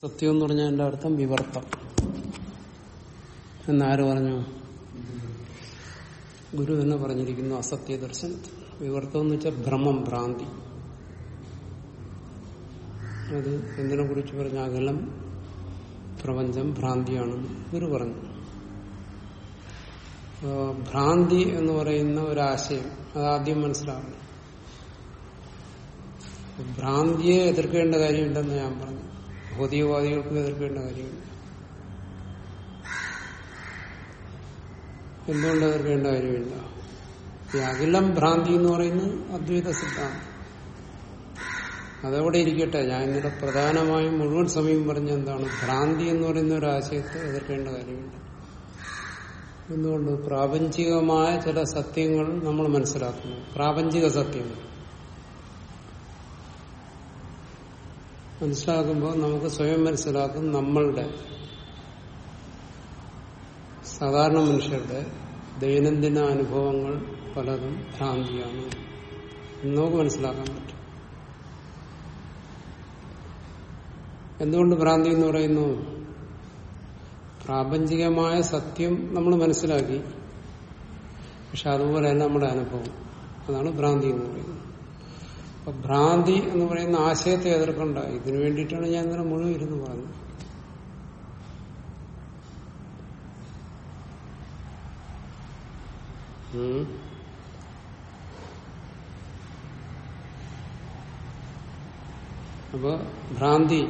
സത്യം എന്ന് പറഞ്ഞാൽ എന്റെ അർത്ഥം വിവർത്തം എന്നാര് പറഞ്ഞു ഗുരു തന്നെ പറഞ്ഞിരിക്കുന്നു അസത്യ ദർശനത്തിൽ വിവർത്തം എന്ന് വെച്ചാൽ ഭ്രമം ഭ്രാന്തി അത് എന്തിനെ കുറിച്ച് പറഞ്ഞ അകലം പ്രപഞ്ചം ഭ്രാന്തിയാണെന്ന് ഗുരു പറഞ്ഞു ഭ്രാന്തി എന്ന് പറയുന്ന ഒരാശയം അതാദ്യം മനസ്സിലാവണം ഭ്രാന്തിയെ എതിർക്കേണ്ട കാര്യമില്ലെന്ന് ഞാൻ പറഞ്ഞു ഭൗതികവാദികൾക്ക് എതിർക്കേണ്ട കാര്യമില്ല എന്തുകൊണ്ട് എതിർക്കേണ്ട കാര്യമില്ല ഈ അഖിലം ഭ്രാന്തി എന്ന് പറയുന്നത് അദ്വൈത സിദ്ധാന്തം അതവിടെ ഇരിക്കട്ടെ ഞാൻ ഇന്നലെ പ്രധാനമായും മുഴുവൻ സമയം പറഞ്ഞ എന്താണ് ഭ്രാന്തി എന്ന് പറയുന്ന ഒരു ആശയത്തെ എതിർക്കേണ്ട കാര്യമില്ല എന്തുകൊണ്ട് പ്രാപഞ്ചികമായ ചില സത്യങ്ങൾ നമ്മൾ മനസ്സിലാക്കുന്നു പ്രാപഞ്ചിക സത്യങ്ങൾ മനസ്സിലാക്കുമ്പോൾ നമുക്ക് സ്വയം മനസ്സിലാക്കും നമ്മളുടെ സാധാരണ മനുഷ്യരുടെ ദൈനംദിന അനുഭവങ്ങൾ പലതും ഭ്രാന്തിയാണ് എന്ന് നമുക്ക് മനസ്സിലാക്കാൻ പറ്റും എന്തുകൊണ്ട് ഭ്രാന്തി എന്ന് പറയുന്നു പ്രാപഞ്ചികമായ സത്യം നമ്മൾ മനസ്സിലാക്കി പക്ഷെ അതുപോലെയല്ല നമ്മുടെ അനുഭവം അതാണ് ഭ്രാന്തി എന്ന് പറയുന്നത് അപ്പൊ ഭ്രാന്തി എന്ന് പറയുന്ന ആശയത്തെ എതിർക്കണ്ട ഇതിനു വേണ്ടിയിട്ടാണ് ഞാൻ ഇന്നലെ മുഴുവൻ ഇരുന്ന് പറഞ്ഞത് അപ്പൊ ഭ്രാന്തി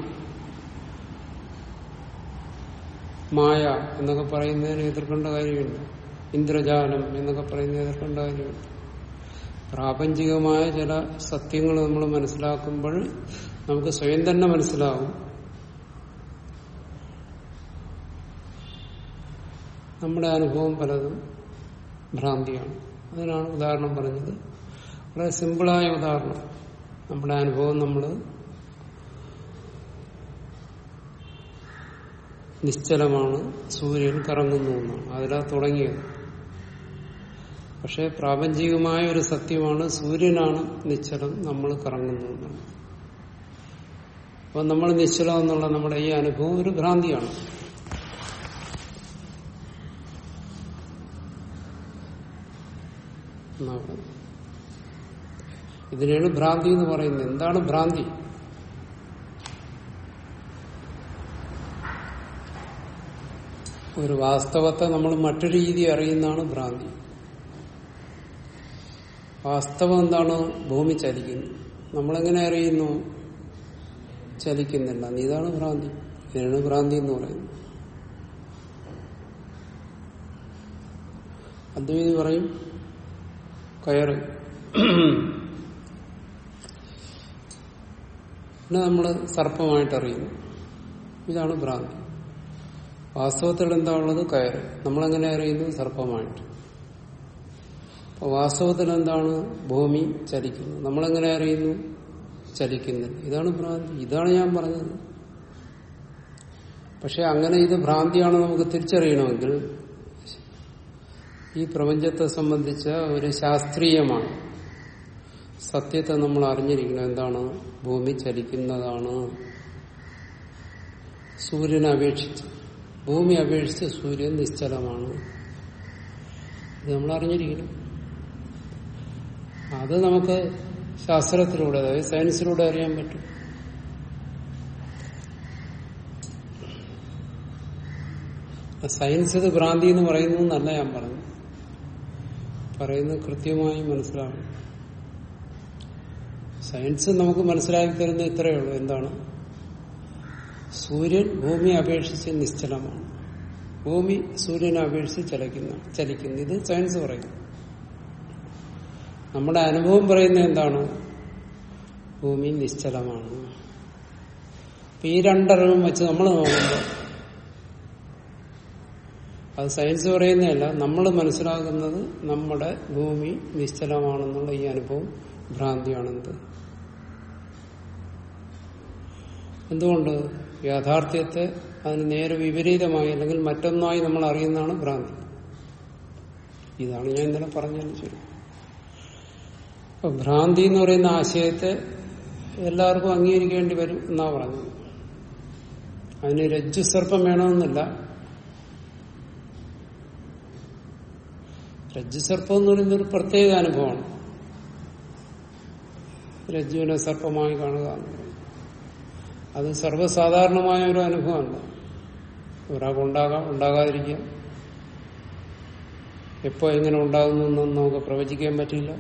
മായ എന്നൊക്കെ പറയുന്നതിന് എതിർക്കേണ്ട കാര്യമില്ല ഇന്ദ്രജാലം എന്നൊക്കെ പറയുന്നതിന് എതിർക്കേണ്ട കാര്യമില്ല പ്രാപഞ്ചികമായ ചില സത്യങ്ങൾ നമ്മൾ മനസ്സിലാക്കുമ്പോൾ നമുക്ക് സ്വയം തന്നെ മനസ്സിലാവും നമ്മുടെ അനുഭവം പലതും ഭ്രാന്തിയാണ് അതിനാണ് ഉദാഹരണം പറഞ്ഞത് വളരെ സിമ്പിളായ ഉദാഹരണം നമ്മുടെ അനുഭവം നമ്മൾ നിശ്ചലമാണ് സൂര്യൻ കറങ്ങുന്നു എന്നാണ് അതിലാ തുടങ്ങിയത് പക്ഷെ പ്രാപഞ്ചികമായ ഒരു സത്യമാണ് സൂര്യനാണ് നിശ്ചലം നമ്മൾ കറങ്ങുന്നു എന്നാണ് അപ്പൊ നമ്മൾ നിശ്ചലം എന്നുള്ള നമ്മുടെ ഈ അനുഭവം ഒരു ഭ്രാന്തിയാണ് ഇതിനാണ് ഭ്രാന്തി എന്ന് പറയുന്നത് എന്താണ് ഭ്രാന്തി ഒരു വാസ്തവത്തെ നമ്മൾ മറ്റൊരു രീതി അറിയുന്നതാണ് ഭ്രാന്തി വാസ്തവം എന്താണ് ഭൂമി ചലിക്കുന്നു നമ്മളെങ്ങനെ അറിയുന്നു ചലിക്കുന്നില്ല ഇതാണ് ഭ്രാന്തി ഇതിനാണ് ഭ്രാന്തി എന്ന് പറയുന്നത് അദ്വൈതി പറയും കയറ് പിന്നെ നമ്മൾ സർപ്പമായിട്ട് അറിയുന്നു ഇതാണ് ഭ്രാന്തി വാസ്തവത്തിൽ എന്താ ഉള്ളത് കയറ് നമ്മളെങ്ങനെ അറിയുന്നു സർപ്പമായിട്ട് അപ്പൊ വാസ്തവത്തിൽ എന്താണ് ഭൂമി ചലിക്കുന്നു നമ്മളെങ്ങനെ അറിയുന്നു ചലിക്കുന്നില്ല ഇതാണ് ഭ്രാന്തി ഇതാണ് ഞാൻ പറഞ്ഞത് പക്ഷെ അങ്ങനെ ഇത് ഭ്രാന്തിയാണ് നമുക്ക് തിരിച്ചറിയണമെങ്കിൽ ഈ പ്രപഞ്ചത്തെ സംബന്ധിച്ച ഒരു ശാസ്ത്രീയമാണ് സത്യത്തെ നമ്മൾ അറിഞ്ഞിരിക്കണം എന്താണ് ഭൂമി ചലിക്കുന്നതാണ് സൂര്യനെ അപേക്ഷിച്ച് ഭൂമി അപേക്ഷിച്ച് സൂര്യൻ നിശ്ചലമാണ് ഇത് നമ്മൾ അറിഞ്ഞിരിക്കണം അത് നമുക്ക് ശാസ്ത്രത്തിലൂടെ അതായത് സയൻസിലൂടെ അറിയാൻ പറ്റും സയൻസ് ഇത് ഭ്രാന്തി എന്ന് പറയുന്നു എന്നല്ല ഞാൻ പറഞ്ഞു പറയുന്നത് കൃത്യമായി മനസ്സിലാവും സയൻസ് നമുക്ക് മനസ്സിലാക്കി തരുന്ന ഇത്രയേ ഉള്ളൂ എന്താണ് സൂര്യൻ ഭൂമിയെ അപേക്ഷിച്ച് നിശ്ചലമാണ് ഭൂമി സൂര്യനെ അപേക്ഷിച്ച് ചലിക്കുന്ന ചലിക്കുന്നു ഇത് സയൻസ് പറയുന്നു നമ്മുടെ അനുഭവം പറയുന്ന എന്താണ് ഭൂമി നിശ്ചലമാണ് അപ്പൊ ഈ രണ്ടറിവും വെച്ച് നമ്മൾ നോക്കുമ്പോൾ അത് സയൻസ് പറയുന്നതല്ല നമ്മൾ മനസ്സിലാക്കുന്നത് നമ്മുടെ ഭൂമി നിശ്ചലമാണെന്നുള്ള ഈ അനുഭവം ഭ്രാന്തിയാണെന്ത് എന്തുകൊണ്ട് യാഥാർത്ഥ്യത്തെ അതിന് നേരെ വിപരീതമായി അല്ലെങ്കിൽ മറ്റൊന്നായി നമ്മൾ അറിയുന്നതാണ് ഭ്രാന്തി ഇതാണ് ഞാൻ ഇന്നലെ പറഞ്ഞതിന് ശരി അപ്പൊ ഭ്രാന്തി എന്ന് പറയുന്ന ആശയത്തെ എല്ലാവർക്കും അംഗീകരിക്കേണ്ടി വരും എന്നാ പറഞ്ഞത് അതിന് രജ്ജുസർപ്പം വേണമെന്നില്ല രജ്ജുസർപ്പം എന്ന് പറയുന്ന ഒരു പ്രത്യേക അനുഭവമാണ് രജ്ജുവിനെ സർപ്പമായി കാണുക എന്ന് പറയുന്നത്. അത് സർവ്വസാധാരണമായ ഒരു അനുഭവമല്ല ഒരാൾക്ക് ഉണ്ടാകാം ഉണ്ടാകാതിരിക്കാം എപ്പോ എങ്ങനെ ഉണ്ടാകുന്നു എന്നൊന്നും നമുക്ക് പ്രവചിക്കാൻ പറ്റില്ല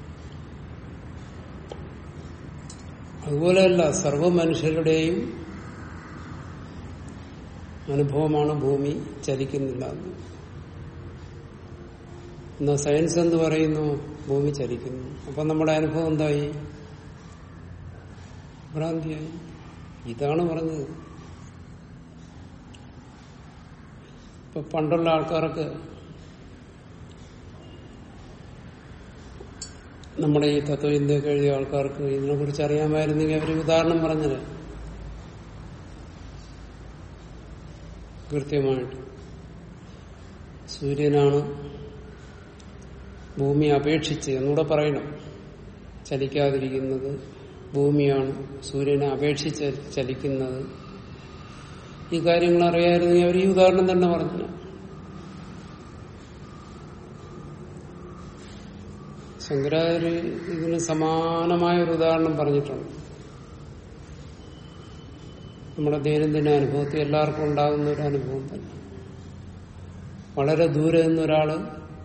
അതുപോലെയല്ല സർവ മനുഷ്യരുടെയും അനുഭവമാണ് ഭൂമി ചലിക്കുന്നില്ല എന്ന്. എന്നാ സയൻസ് എന്ന് പറയുന്നു ഭൂമി ചലിക്കുന്നു അപ്പൊ നമ്മുടെ അനുഭവം എന്തായി ഭ്രാന്തിയായി ഇതാണ് പറഞ്ഞത് ഇപ്പൊ പണ്ടുള്ള ആൾക്കാർക്ക് നമ്മുടെ ഈ തത്വചിന്തയൊക്കെ എഴുതിയ ആൾക്കാർക്ക് ഇതിനെ കുറിച്ച് അറിയാമായിരുന്നെങ്കിൽ അവർ ഉദാഹരണം പറഞ്ഞത് കൃത്യമായിട്ട് സൂര്യനാണ് ഭൂമി അപേക്ഷിച്ച് എന്നൂടെ പറയണം ചലിക്കാതിരിക്കുന്നത് ഭൂമിയാണ് സൂര്യനെ അപേക്ഷിച്ച് ചലിക്കുന്നത് ഈ കാര്യങ്ങൾ അറിയാമായിരുന്നെങ്കിൽ അവർ ഈ ഉദാഹരണം തന്നെ പറഞ്ഞു ശങ്കരാചാര്യ ഇതിന് സമാനമായ ഒരു ഉദാഹരണം പറഞ്ഞിട്ടുണ്ട് നമ്മുടെ ദൈനംദിന അനുഭവത്തിൽ എല്ലാവർക്കും ഉണ്ടാകുന്ന ഒരു അനുഭവം തന്നെ വളരെ ദൂരെ നിന്നൊരാള്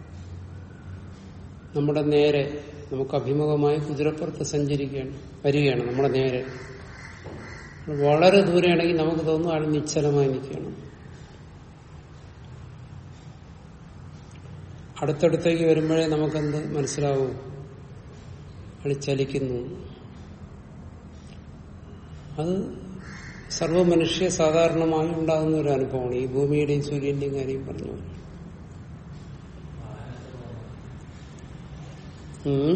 നമ്മുടെ നേരെ നമുക്ക് അഭിമുഖമായി കുതിരപ്പുറത്ത് സഞ്ചരിക്കുകയാണ് വരികയാണ് നമ്മുടെ നേരെ വളരെ ദൂരെയാണെങ്കിൽ നമുക്ക് തോന്നും ആൾ നിശ്ചലമായി നിൽക്കണം അടുത്തടുത്തേക്ക് വരുമ്പോഴേ നമുക്കെന്ത് മനസ്സിലാവും അയാൾ ചലിക്കുന്നു അത് സർവമനുഷ്യ സാധാരണമായി ഉണ്ടാകുന്ന ഒരു അനുഭവമാണ് ഈ ഭൂമിയുടെയും സൂര്യന്റെയും കാര്യം പറഞ്ഞു ഉം.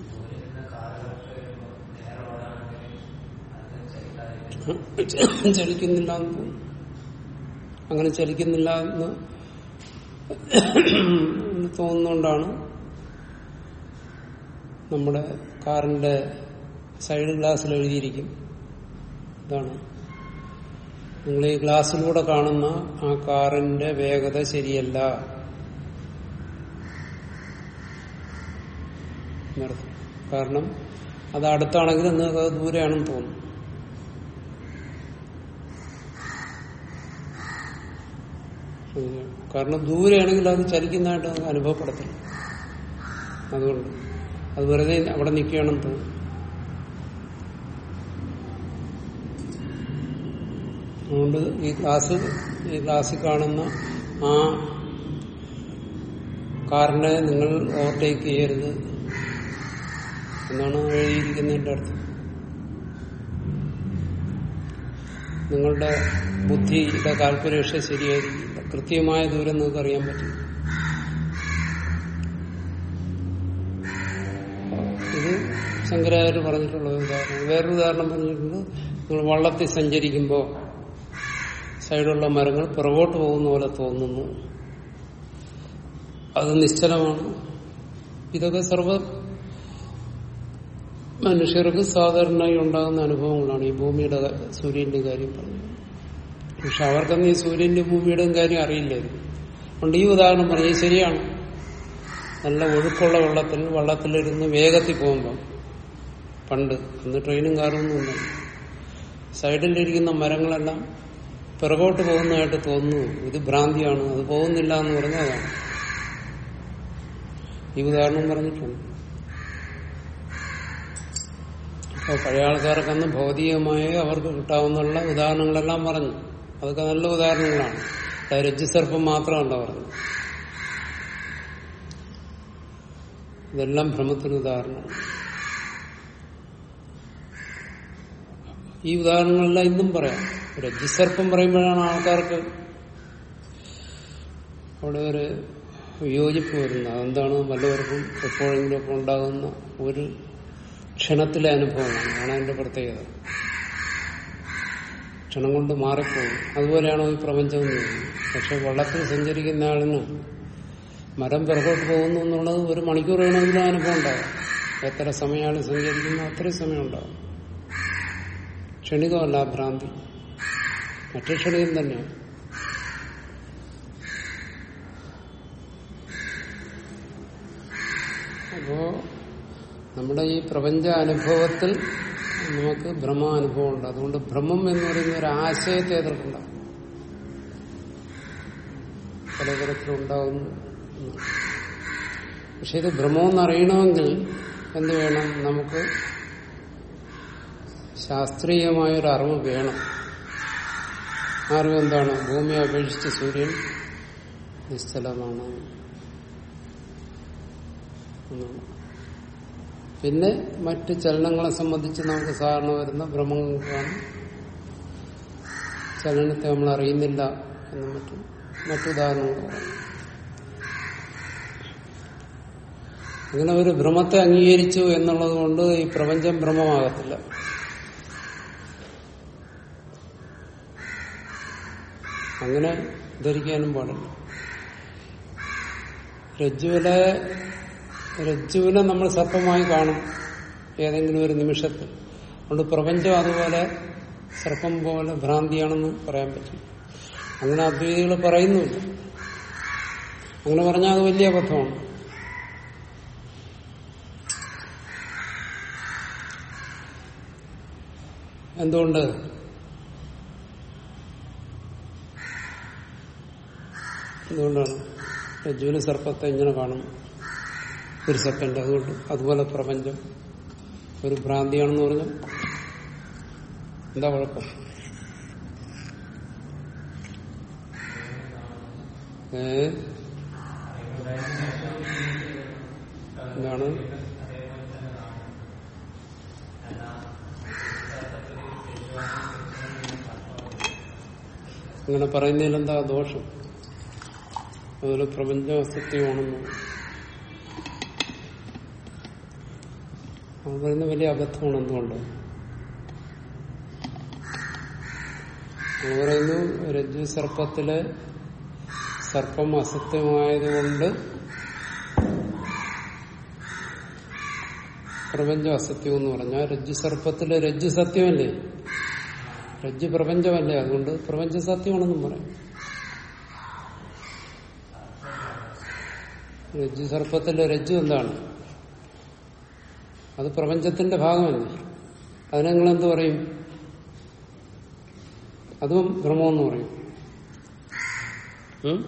ചലിക്കുന്നില്ല എന്ന് തോന്നുന്നു അങ്ങനെ ചലിക്കുന്നില്ല എന്ന് തോന്നുന്നോണ്ടാണ് നമ്മുടെ കാറിന്റെ സൈഡ് ഗ്ലാസ്സിൽ എഴുതിയിരിക്കും ഇതാണ് നിങ്ങൾ ഈ ഗ്ലാസ്സിലൂടെ കാണുന്ന ആ കാറിന്റെ വേഗത ശരിയല്ല എന്നർത്ഥം. കാരണം അത് അടുത്താണെങ്കിൽ നിങ്ങൾക്ക് അത് ദൂരെയാണെന്ന് തോന്നും ശരിയാണ്. കാരണം ദൂരെയാണെങ്കിൽ അത് ചലിക്കുന്നതായിട്ട് നമുക്ക് അനുഭവപ്പെടത്തില്ല അതുകൊണ്ട് അത് വെറുതെ അവിടെ നിൽക്കുകയാണെന്ന് തോന്നും അതുകൊണ്ട് ഈ ക്ലാസ് ഈ ക്ലാസ്സിൽ കാണുന്ന ആ കാറിനെ നിങ്ങൾ ഓവർടേക്ക് ചെയ്യരുത് എന്നാണ് എഴുതിയിരിക്കുന്നതിന്റെ അർത്ഥം നിങ്ങളുടെ ബുദ്ധിയുടെ കാൽക്കുലേഷൻ ശരിയായിരിക്കില്ല കൃത്യമായ ദൂരം നിങ്ങൾക്ക് അറിയാൻ പറ്റും ഇത് ശങ്കരാചാര്യ പറഞ്ഞിട്ടുള്ള ഒരു ഉദാഹരണം വേറൊരു ഉദാഹരണം പറഞ്ഞിട്ടുണ്ട് നിങ്ങൾ വള്ളത്തിൽ സഞ്ചരിക്കുമ്പോൾ സൈഡുള്ള മരങ്ങൾ പുറകോട്ട് പോകുന്ന പോലെ തോന്നുന്നു അത് നിശ്ചലമാണ് ഇതൊക്കെ സർവ മനുഷ്യർക്ക് സാധാരണയായി ഉണ്ടാകുന്ന അനുഭവങ്ങളാണ് ഈ ഭൂമിയുടെ ക- സൂര്യന്റെ കാര്യം പറഞ്ഞത് പക്ഷെ അവർക്കൊന്നും ഈ സൂര്യന്റെ ഭൂമിയുടെയും കാര്യം അറിയില്ലായിരുന്നു അതുകൊണ്ട് ഈ ഉദാഹരണം പറഞ്ഞത് ശരിയാണ് നല്ല ഒഴുക്കുള്ള വെള്ളത്തിൽ വള്ളത്തിലിരുന്ന് വേഗത്തിൽ പോകുമ്പോൾ പണ്ട് അന്ന് ട്രെയിനും കാറൊന്നും ഇല്ല സൈഡിലിരിക്കുന്ന മരങ്ങളെല്ലാം പിറകോട്ട് പോകുന്നതായിട്ട് തോന്നുന്നു ഇത് ഭ്രാന്തിയാണ് അത് പോകുന്നില്ല എന്ന് പറഞ്ഞതാണ് ഈ ഉദാഹരണം പറഞ്ഞിട്ടുണ്ട് അപ്പോൾ പഴയ ആൾക്കാർക്കന്ന് ഭൗതികമായി അവർക്ക് കിട്ടാവുന്ന ഉദാഹരണങ്ങളെല്ലാം പറഞ്ഞു അതൊക്കെ നല്ല ഉദാഹരണങ്ങളാണ് അത് രജ്ജുസർപ്പം മാത്രമല്ല പറഞ്ഞു ഇതെല്ലാം ഭ്രമത്തിന് ഉദാഹരണമാണ് ഈ ഉദാഹരണങ്ങളെല്ലാം ഇന്നും പറയാം രജ്ജുസർപ്പം പറയുമ്പോഴാണ് ആൾക്കാർക്ക് അവിടെ ഒരു വിയോജിപ്പ് വരുന്നത് അതെന്താണ് വല്ലവർക്കും എപ്പോഴെങ്കിലും ഒക്കെ ഉണ്ടാകുന്ന ഒരു ക്ഷണത്തിലെ അനുഭവമാണ് ആണ് അതിന്റെ പ്രത്യേകത ക്ഷണം കൊണ്ട് മാറിപ്പോകും അതുപോലെയാണോ ഈ പ്രപഞ്ചം എന്ന് തോന്നുന്നത് പക്ഷെ വള്ളത്തിൽ സഞ്ചരിക്കുന്ന ആളിന് മരം പിറകോട്ട് പോകുന്നു എന്നുള്ളത് ഒരു മണിക്കൂർ വേണമെങ്കിലും അനുഭവം ഉണ്ടാകും എത്ര സമയമാണ് സഞ്ചരിക്കുന്നത് അത്രയും സമയം ഉണ്ടാകും ക്ഷണികമല്ല ആ ഭ്രാന്തി മറ്റേ ക്ഷണികം തന്നെയാണ് അപ്പോ നമ്മുടെ ഈ പ്രപഞ്ച അനുഭവത്തിൽ നമുക്ക് ഭ്രമാനുഭവം ഉണ്ട് അതുകൊണ്ട് ഭ്രമം എന്ന് പറയുന്ന ഒരു ആശയത്തെ എതിർക്കണ്ട പലതരത്തിലുണ്ടാകുന്നു എന്നാണ്. പക്ഷെ ഇത് ഭ്രമമെന്ന് അറിയണമെങ്കിൽ എന്ത് വേണം നമുക്ക് ശാസ്ത്രീയമായൊരു അറിവ് വേണം ആ അറിവ് എന്താണ് ഭൂമിയെ അപേക്ഷിച്ച് സൂര്യൻ നിശ്ചലമാണ് എന്നാണ്. പിന്നെ മറ്റ് ചലനങ്ങളെ സംബന്ധിച്ച് നമുക്ക് സാധാരണ വരുന്ന ഭ്രമങ്ങൾക്കാണ് ചലനത്തെ നമ്മൾ അറിയുന്നില്ല എന്നും മറ്റും മറ്റുദാഹരണങ്ങൾ പറയാം അങ്ങനെ ഒരു ഭ്രമത്തെ അംഗീകരിച്ചു എന്നുള്ളത് കൊണ്ട് ഈ പ്രപഞ്ചം ഭ്രമമാകത്തില്ല അങ്ങനെ ധരിക്കാനും പാടില്ല രജ്ജുവിലെ രജ്ജുവിനെ നമ്മൾ സർപ്പമായി കാണും ഏതെങ്കിലും ഒരു നിമിഷത്തിൽ അതുകൊണ്ട് പ്രപഞ്ചം അതുപോലെ സർപ്പം പോലെ ഭ്രാന്തിയാണെന്ന് പറയാൻ പറ്റും അങ്ങനെ അദ്വൈതികൾ പറയുന്നുണ്ട് അങ്ങനെ പറഞ്ഞാൽ അത് വലിയ അബദ്ധമാണ് എന്തുകൊണ്ട് എന്തുകൊണ്ടാണ് രജ്ജുവിന് സർപ്പത്തെ ഇങ്ങനെ കാണും ഒരു സെക്കൻഡ് അതുകൊണ്ട് അതുപോലെ പ്രപഞ്ചം ഒരു ഭ്രാന്തിയാണെന്ന് പറഞ്ഞു എന്താ കുഴപ്പം ഏ എന്താണ് അങ്ങനെ പറയുന്നതിൽ എന്താ ദോഷം അതുപോലെ പ്രപഞ്ചം അസത്യമാണെന്ന് അത് പറയുന്ന വലിയ അബദ്ധമാണ് എന്തുകൊണ്ട് അത് പറയുന്നു രജ്ജു സർപ്പത്തിലെ സർപ്പം അസത്യമായതുകൊണ്ട് പ്രപഞ്ചം അസത്യം എന്ന് പറഞ്ഞാൽ രജ്ജു സർപ്പത്തിലെ രജ്ജു സത്യമല്ലേ രജ്ജു പ്രപഞ്ചമല്ലേ അതുകൊണ്ട് പ്രപഞ്ചം സത്യമാണെന്നും പറയും രജ്ജു സർപ്പത്തിലെ രജ്ജു എന്താണ് അത് പ്രപഞ്ചത്തിന്റെ ഭാഗമല്ലേ അതിനെ നിങ്ങൾ എന്ത് പറയും അതും ഭ്രമമെന്ന് പറയും ഉം?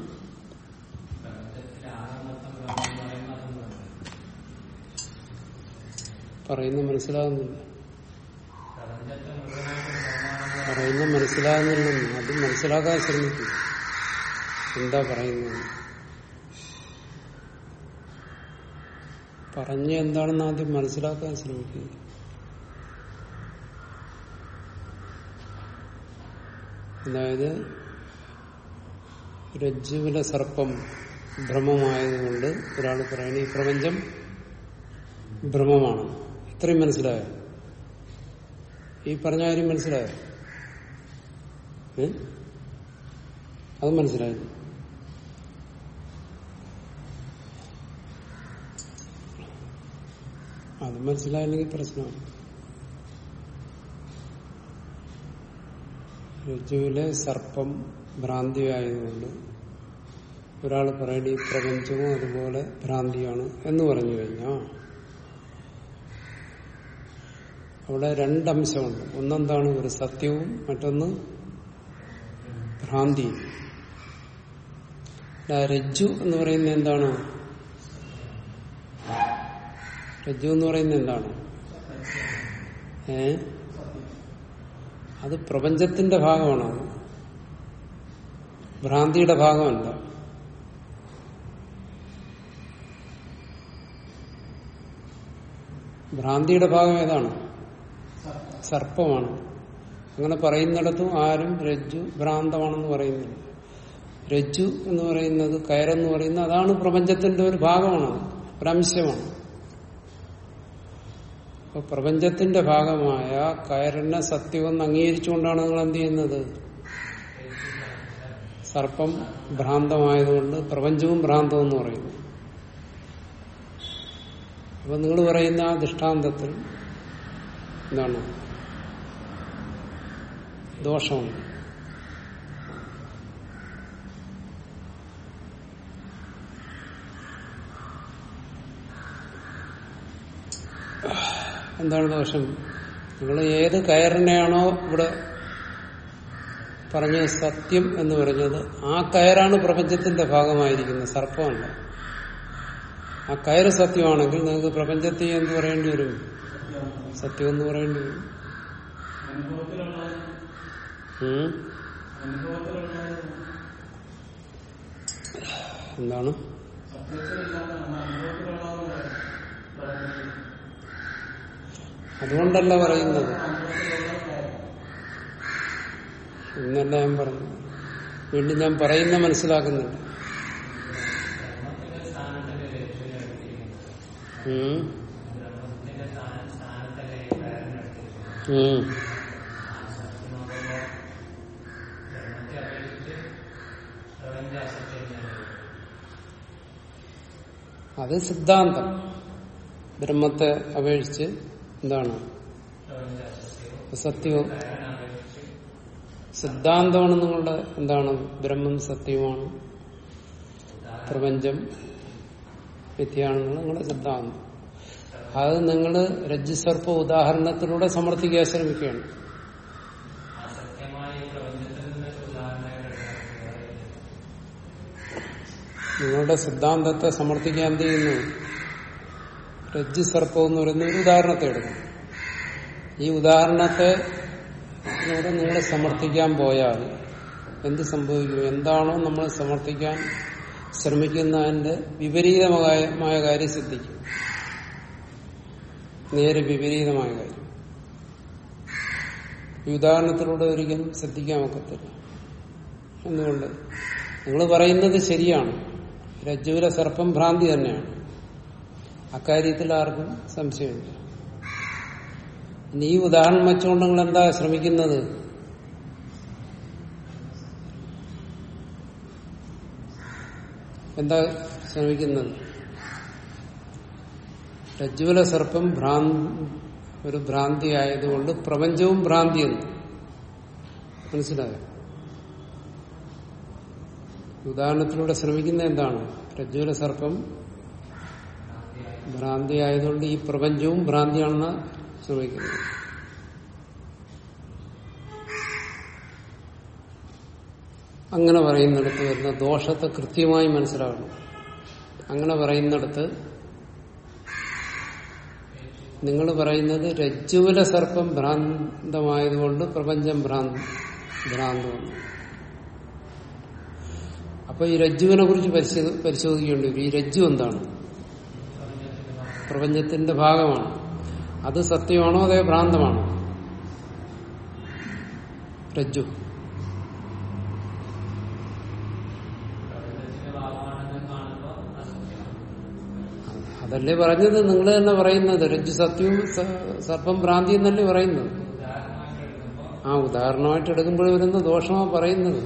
പറയുന്ന മനസ്സിലാകുന്നില്ല പറയുന്ന മനസ്സിലാകുന്നില്ലെന്ന് അത് മനസ്സിലാക്കാൻ ശ്രമിക്കും എന്താ പറയുന്നത് പറഞ്ഞ എന്താണെന്ന് ആദ്യം മനസ്സിലാക്കാൻ ശ്രമിക്കുക അതായത് രജ്ജുവിലെ സർപ്പം ഭ്രമമായതുകൊണ്ട് ഒരാൾ പറയണ ഈ പ്രപഞ്ചം ഭ്രമമാണ് ഇത്രയും മനസ്സിലായോ ഈ പറഞ്ഞ കാര്യം മനസ്സിലായോ ഏ അത് മനസ്സിലായി അത് മനസ്സിലായില്ലെങ്കിൽ പ്രശ്നമാണ് രജ്ജുവിലെ സർപ്പം ഭ്രാന്തിയായതുകൊണ്ട് ഒരാൾ പറയണ ഈ പ്രപഞ്ചവും അതുപോലെ ഭ്രാന്തിയാണ് എന്ന് പറഞ്ഞു കഴിഞ്ഞാൽ അവിടെ രണ്ടംശമുണ്ട് ഒന്നെന്താണ് ഒരു സത്യവും മറ്റൊന്ന് ഭ്രാന്തിയും ആ രജ്ജു എന്ന് പറയുന്നത് എന്താണ് രജ്ജു എന്ന് പറയുന്നത് എന്താണ് ഏ അത് പ്രപഞ്ചത്തിന്റെ ഭാഗമാണ് അത് ഭ്രാന്തിയുടെ ഭാഗമല്ല ഭ്രാന്തിയുടെ ഭാഗം ഏതാണ് സർപ്പമാണ് അങ്ങനെ പറയുന്നിടത്തും ആരും രജ്ജു ഭ്രാന്തമാണെന്ന് പറയുന്നില്ല രജ്ജു എന്ന് പറയുന്നത് കയറെന്ന് പറയുന്നത് അതാണ് പ്രപഞ്ചത്തിന്റെ ഒരു ഭാഗമാണ് ഒരംശമാണ് അപ്പൊ പ്രപഞ്ചത്തിന്റെ ഭാഗമായ കയറിനെ സത്യമെന്ന് അംഗീകരിച്ചുകൊണ്ടാണ് നിങ്ങൾ എന്ത് ചെയ്യുന്നത് സർപ്പം ഭ്രാന്തമായതുകൊണ്ട് പ്രപഞ്ചവും ഭ്രാന്തം എന്ന് പറയുന്നു അപ്പൊ നിങ്ങൾ പറയുന്ന ആ ദൃഷ്ടാന്തത്തിൽ എന്താണ് ദോഷമുണ്ട് എന്താണ് ദോഷം നിങ്ങൾ ഏത് കയറിനെയാണോ ഇവിടെ പറഞ്ഞ സത്യം എന്ന് പറഞ്ഞത് ആ കയറാണ് പ്രപഞ്ചത്തിന്റെ ഭാഗമായിരിക്കുന്നത് സർപ്പമല്ല ആ കയറ് സത്യമാണെങ്കിൽ നിങ്ങൾക്ക് പ്രപഞ്ചത്തെ എന്ത് പറയേണ്ടി വരും സത്യം എന്ന് പറയേണ്ടി വരും ഉം? എന്താണ് അതുകൊണ്ടല്ല പറയുന്നത് എന്നല്ല ഞാൻ പറഞ്ഞു വീണ്ടും ഞാൻ പറയുന്ന മനസ്സിലാക്കുന്നുണ്ട് ഉം. ഉം. അത് സിദ്ധാന്തം ബ്രഹ്മത്തെ അപേക്ഷിച്ച് എന്താണ് സത്യവും സിദ്ധാന്തമാണ് നിങ്ങളുടെ എന്താണ് ബ്രഹ്മം സത്യമാണ് പ്രപഞ്ചം മിഥ്യയാണെന്നുള്ള നിങ്ങളുടെ സിദ്ധാന്തം അത് നിങ്ങൾ രജ്ജുസർപ്പ ഉദാഹരണത്തിലൂടെ സമർത്ഥിക്കാൻ ശ്രമിക്കുകയാണ് നിങ്ങളുടെ സിദ്ധാന്തത്തെ സമർത്ഥിക്കാൻ എന്ത് ചെയ്യുന്നു രജ്ജു സർപ്പം എന്ന് പറയുന്ന ഒരു ഉദാഹരണത്തെ എടുക്കും ഈ ഉദാഹരണത്തെ ഇവിടെ നിങ്ങൾ സമർത്ഥിക്കാൻ പോയാൽ എന്ത് സംഭവിക്കും എന്താണോ നമ്മൾ സമർത്ഥിക്കാൻ ശ്രമിക്കുന്നതിന്റെ വിപരീതമായ കാര്യം സിദ്ധിക്കും നേരെ വിപരീതമായ കാര്യം ഈ ഉദാഹരണത്തിലൂടെ ഒരിക്കലും ശ്രദ്ധിക്കാൻ ഒക്കത്തില്ല എന്തുകൊണ്ട് നിങ്ങൾ പറയുന്നത് ശരിയാണ് രജ്ജുവിലെ സർപ്പം ഭ്രാന്തി തന്നെയാണ് അക്കാര്യത്തിൽ ആർക്കും സംശയമില്ല ഇനി ഈ ഉദാഹരണം വെച്ചുകൊണ്ട് നിങ്ങൾ എന്താ ശ്രമിക്കുന്നത് എന്താ ശ്രമിക്കുന്നത് രജ്ജുവിലെ സർപ്പം ഭ്രാന്തി ഒരു ഭ്രാന്തി ആയതുകൊണ്ട് പ്രപഞ്ചവും ഭ്രാന്തിയെന്ന് മനസ്സിലായോ ഉദാഹരണത്തിലൂടെ ശ്രമിക്കുന്ന എന്താണ് രജ്ജുവിലെ സർപ്പം ഭ്രാന്തി ആയതുകൊണ്ട് ഈ പ്രപഞ്ചവും ഭ്രാന്തിയാണെന്ന് ശ്രമിക്കുന്നത് അങ്ങനെ പറയുന്നിടത്ത് വരുന്ന ദോഷത്തെ കൃത്യമായി മനസ്സിലാക്കണം അങ്ങനെ പറയുന്നിടത്ത് നിങ്ങൾ പറയുന്നത് രജ്ജുവിലെ സർപ്പം ഭ്രാന്തമായതുകൊണ്ട് പ്രപഞ്ചം ഭ്രാന്ത് ഭ്രാന്തമാണ് അപ്പൊ ഈ രജ്ജുവിനെ കുറിച്ച് പരിശോ- പരിശോധിക്കേണ്ടി വരും ഈ രജ്ജു എന്താണ് പ്രപഞ്ചത്തിന്റെ ഭാഗമാണ് അത് സത്യമാണോ അതോ ഭ്രാന്തമാണോ രജ്ജു അതല്ലേ പറഞ്ഞത് നിങ്ങൾ തന്നെ പറയുന്നത് രജ്ജു സത്യവും സ- സർപ്പം ഭ്രാന്തി എന്നല്ലേ പറയുന്നത് ആ ഉദാഹരണമായിട്ട് എടുക്കുമ്പോൾ വരുന്ന ദോഷമാണ് പറയുന്നത്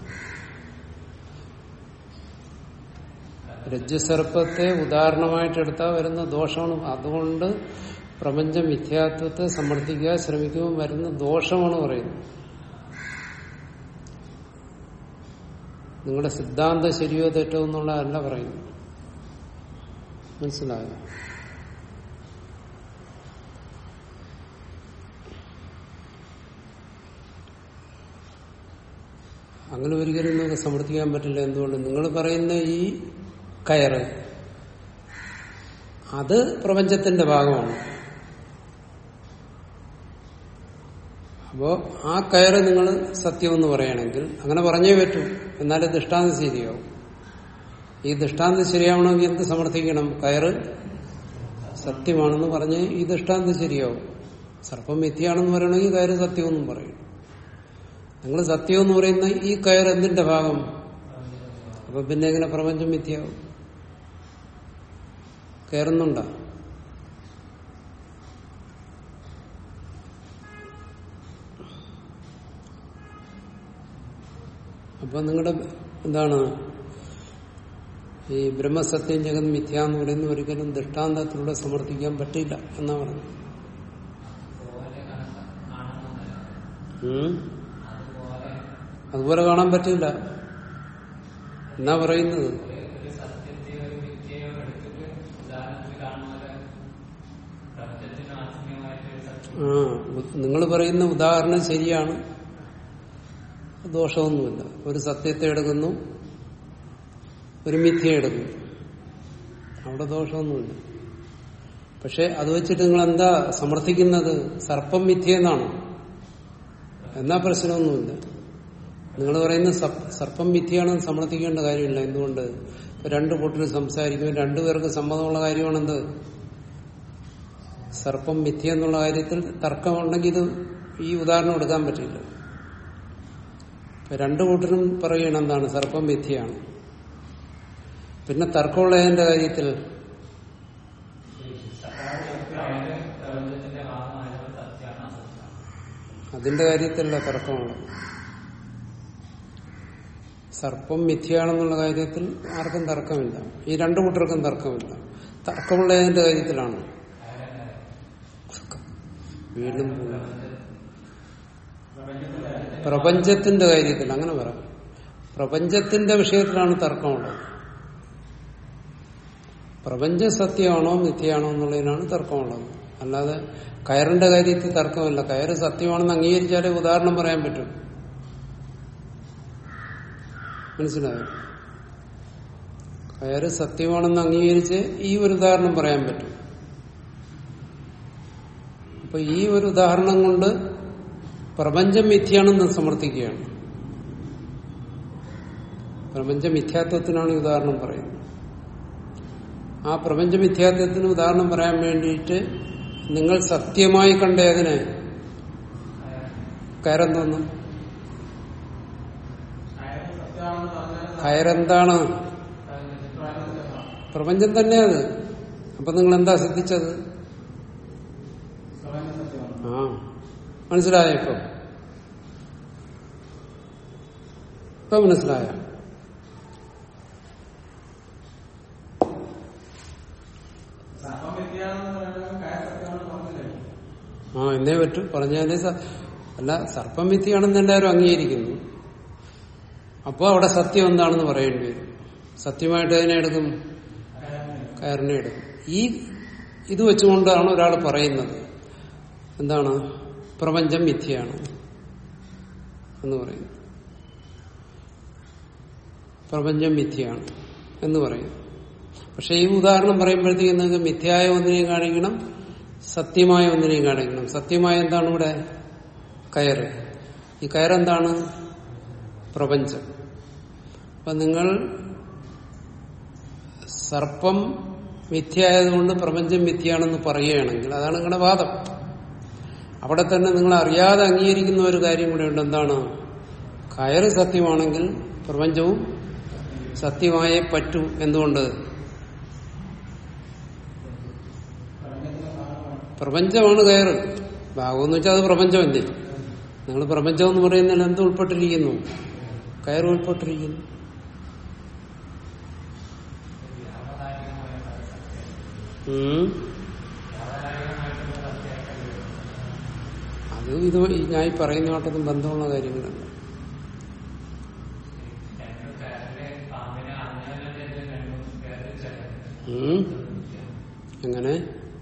രജ്ജുസർപ്പത്തെ ഉദാഹരണമായിട്ട് എടുത്താൽ വരുന്ന ദോഷമാണ് അതുകൊണ്ട് പ്രപഞ്ച മിഥ്യാത്വത്തെ സമർത്ഥിക്കാൻ ശ്രമിക്കുമ്പോൾ വരുന്ന ദോഷമാണ് പറയുന്നത് നിങ്ങളുടെ സിദ്ധാന്തം ശരിയോ തെറ്റോ എന്നുള്ളതല്ല പറയുന്നത് മനസ്സിലായോ അങ്ങനെ ഒരിക്കലും നിങ്ങൾക്ക് സമർത്ഥിക്കാൻ പറ്റില്ല എന്തുകൊണ്ട് നിങ്ങൾ പറയുന്ന ഈ കയറ് അത് പ്രപഞ്ചത്തിന്റെ ഭാഗമാണ് അപ്പോ ആ കയറ് നിങ്ങൾ സത്യമെന്ന് പറയുകയാണെങ്കിൽ അങ്ങനെ പറഞ്ഞേ പറ്റൂ എന്നാലേ ദൃഷ്ടാന്തം ശരിയാവും ഈ ദൃഷ്ടാന്തം ശരിയാവണമെങ്കിൽ എന്ത് സമർത്ഥിക്കണം കയറ് സത്യമാണെന്ന് പറഞ്ഞ് ഈ ദൃഷ്ടാന്തം ശരിയാവും സർപ്പം മിഥ്യയാണെന്ന് പറയണമെങ്കിൽ കയറ് സത്യമെന്നും പറയും നിങ്ങൾ സത്യം എന്ന് പറയുന്ന ഈ കയർ എന്തിന്റെ ഭാഗം അപ്പൊ പിന്നെ എങ്ങനെ പ്രപഞ്ചം മിഥ്യാവും കയറുന്നുണ്ടോ അപ്പൊ നിങ്ങളുടെ എന്താണ് ഈ ബ്രഹ്മസത്യം ജഗത് മിഥ്യ എന്ന് പറയുന്ന ഒരിക്കലും ദൃഷ്ടാന്തത്തിലൂടെ സമർത്ഥിക്കാൻ പറ്റില്ല എന്നാ പറഞ്ഞു ഉം അതുപോലെ കാണാൻ പറ്റില്ല എന്നാ പറയുന്നത് ആ നിങ്ങൾ പറയുന്ന ഉദാഹരണം ശരിയാണ് ദോഷമൊന്നുമില്ല ഒരു സത്യത്തെ എടുക്കുന്നു ഒരു മിഥ്യ എടുക്കുന്നു അവിടെ ദോഷമൊന്നുമില്ല പക്ഷെ അത് വെച്ചിട്ട് നിങ്ങൾ എന്താ സമർത്ഥിക്കുന്നത് സർപ്പം മിഥ്യെന്നാണോ എന്നാ പ്രശ്നമൊന്നുമില്ല നിങ്ങൾ പറയുന്ന സപ്- സർപ്പം മിഥ്യയാണെന്ന് സമർത്ഥിക്കേണ്ട കാര്യമില്ല എന്തുകൊണ്ട് ഇപ്പൊ രണ്ടു കൂട്ടർ സംസാരിക്കുമ്പോൾ രണ്ടുപേർക്ക് സമ്മതമുള്ള കാര്യമാണെന്ത് സർപ്പം മിഥ്യ എന്നുള്ള കാര്യത്തിൽ തർക്കമുണ്ടെങ്കിൽ ഇത് ഈ ഉദാഹരണം എടുക്കാൻ പറ്റില്ല ഇപ്പൊ രണ്ടു കൂട്ടരും പറയണം എന്താണ് സർപ്പം മിഥ്യയാണ് പിന്നെ തർക്കമുള്ളതിന്റെ കാര്യത്തിൽ അതിന്റെ കാര്യത്തിലല്ല തർക്കമുള്ളത് സർപ്പം മിഥ്യയാണെന്നുള്ള കാര്യത്തിൽ ആർക്കും തർക്കമില്ല ഈ രണ്ടു കൂട്ടർക്കും തർക്കമില്ല തർക്കമുള്ളതിന്റെ കാര്യത്തിലാണ് വീണ്ടും പോകും. പ്രപഞ്ചത്തിന്റെ കാര്യത്തിൽ അങ്ങനെ പറയാം പ്രപഞ്ചത്തിന്റെ വിഷയത്തിലാണ് തർക്കമുള്ളത് പ്രപഞ്ചം സത്യമാണോ മിഥ്യയാണോ എന്നുള്ളതിനാണ് തർക്കമുള്ളത് അല്ലാതെ കയറിന്റെ കാര്യത്തിൽ തർക്കമല്ല കയറ് സത്യമാണെന്ന് അംഗീകരിച്ചാലേ ഉദാഹരണം പറയാൻ പറ്റും മനസ്സിലായോ കയറ് സത്യമാണെന്ന് അംഗീകരിച്ച് ഈ ഒരു ഉദാഹരണം പറയാൻ പറ്റും അപ്പൊ ഈ ഒരു ഉദാഹരണം കൊണ്ട് പ്രപഞ്ചം മിഥ്യയാണെന്ന് സമർത്ഥിക്കുകയാണ് പ്രപഞ്ച മിഥ്യാത്വത്തിനാണ് ഈ ഉദാഹരണം പറയുന്നത് ആ പ്രപഞ്ച മിഥ്യാത്വത്തിന് ഉദാഹരണം പറയാൻ വേണ്ടിയിട്ട് നിങ്ങൾ സത്യമായി കണ്ട അതിനെ കയറെന്തോന്നു കയറെന്താണ് പ്രപഞ്ചം തന്നെ അത് അപ്പൊ നിങ്ങൾ എന്താ ശ്രദ്ധിച്ചത് ആ മനസ്സിലായോ ഇപ്പൊ ഇപ്പൊ മനസ്സിലായ ആ എന്നേ പറ്റൂ പറഞ്ഞാലേ സ- അല്ല സർപ്പം മിഥ്യയാണെന്ന് എല്ലാവരും അംഗീകരിക്കുന്നു അപ്പോൾ അവിടെ സത്യം എന്താണെന്ന് പറയേണ്ടി വരും സത്യമായിട്ട് അതിനെ എടുക്കും കയറിനെ എടുക്കും ഈ ഇത് വെച്ചുകൊണ്ടാണ് ഒരാൾ പറയുന്നത് എന്താണ് പ്രപഞ്ചം മിഥ്യയാണ് എന്ന് പറയുന്നു പ്രപഞ്ചം മിഥ്യയാണ് എന്ന് പറയുന്നു പക്ഷെ ഈ ഉദാഹരണം പറയുമ്പോഴത്തേക്ക് നിങ്ങൾക്ക് മിഥ്യായ ഒന്നിനെയും കാണിക്കണം സത്യമായ ഒന്നിനെയും കാണിക്കണം സത്യമായ എന്താണ് ഇവിടെ കയറ് ഈ കയറെന്താണ് പ്രപഞ്ചം അപ്പൊ നിങ്ങൾ സർപ്പം മിഥ്യയായതുകൊണ്ട് പ്രപഞ്ചം മിഥ്യയാണെന്ന് പറയുകയാണെങ്കിൽ അതാണ് നിങ്ങളുടെ വാദം അവിടെ തന്നെ നിങ്ങൾ അറിയാതെ അംഗീകരിക്കുന്ന ഒരു കാര്യം കൂടെ ഉണ്ട് എന്താണ് കയറ് സത്യമാണെങ്കിൽ പ്രപഞ്ചവും സത്യമായേ പറ്റൂ എന്തുകൊണ്ട് പ്രപഞ്ചമാണ് കയറ് ഭാഗം എന്ന് വെച്ചാൽ അത് പ്രപഞ്ചമല്ലേ നിങ്ങൾ പ്രപഞ്ചം എന്ന് പറയുന്നതിൽ എന്ത് ഉൾപ്പെട്ടിരിക്കുന്നു കയറ് ഉൾപ്പെട്ടിരിക്കുന്നു ഉം. അത് ഇത് ഞാൻ ഈ പറയുന്നതായിട്ടൊന്നും ബന്ധമുള്ള കാര്യങ്ങളല്ല ഉം. എങ്ങനെ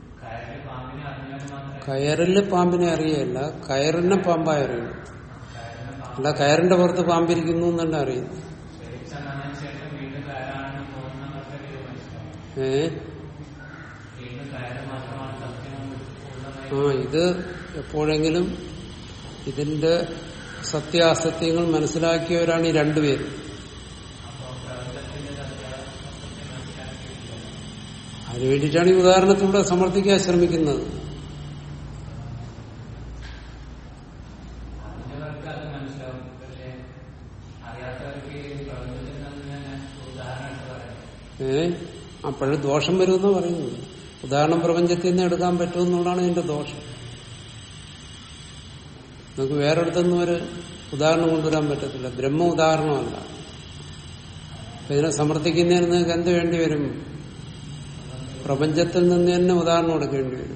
കയറില് പാമ്പിനെ അറിയല്ല കയറിനെ പാമ്പായി അറിയുന്നു അല്ല കയറിന്റെ പുറത്ത് പാമ്പിരിക്കുന്നു എന്നല്ല അറിയുന്നു ഏ ആ ഇത് എപ്പോഴെങ്കിലും ഇതിന്റെ സത്യാസത്യങ്ങൾ മനസ്സിലാക്കിയവരാണ് ഈ രണ്ടുപേരും അതിനു വേണ്ടിയിട്ടാണ് ഈ ഉദാഹരണത്തിലൂടെ സമർത്ഥിക്കാൻ ശ്രമിക്കുന്നത് ഏ അപ്പോഴും ദോഷം വരുമെന്ന് പറയുന്നത് ഉദാഹരണം പ്രപഞ്ചത്തിൽ നിന്ന് എടുക്കാൻ പറ്റുമെന്നുള്ളതാണ് ഇതിന്റെ ദോഷം നമുക്ക് വേറൊരിടത്തൊന്നും ഒരു ഉദാഹരണം കൊണ്ടുവരാൻ പറ്റത്തില്ല ബ്രഹ്മ ഉദാഹരണമല്ല അപ്പൊ ഇതിനെ സമർത്ഥിക്കുന്നതിന് നിങ്ങൾക്ക് എന്ത് വേണ്ടി വരും പ്രപഞ്ചത്തിൽ നിന്ന് തന്നെ ഉദാഹരണം എടുക്കേണ്ടി വരും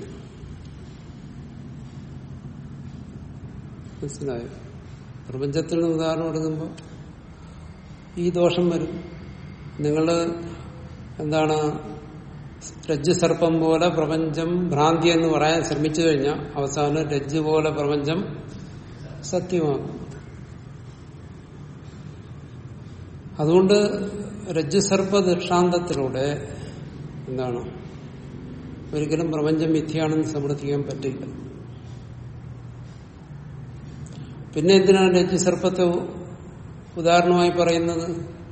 മനസ്സിലായോ പ്രപഞ്ചത്തിൽ നിന്ന് ഉദാഹരണം എടുക്കുമ്പോൾ ഈ ദോഷം വരും നിങ്ങൾ എന്താണ് രജ്ജു സർപ്പം പോലെ പ്രപഞ്ചം ഭ്രാന്തി എന്ന് പറയാൻ ശ്രമിച്ചു കഴിഞ്ഞാൽ അവസാനം രജ്ജു പോലെ പ്രപഞ്ചം സത്യമാകും അതുകൊണ്ട് രജ്ജുസർപ്പ ദൃഷ്ടാന്തത്തിലൂടെ എന്താണ് ഒരിക്കലും പ്രപഞ്ചം മിഥ്യയാണെന്ന് സമർത്ഥിക്കാൻ പറ്റില്ല പിന്നെ എന്തിനാണ് രജ്ജുസർപ്പത്തെ ഉദാഹരണമായി പറയുന്നത്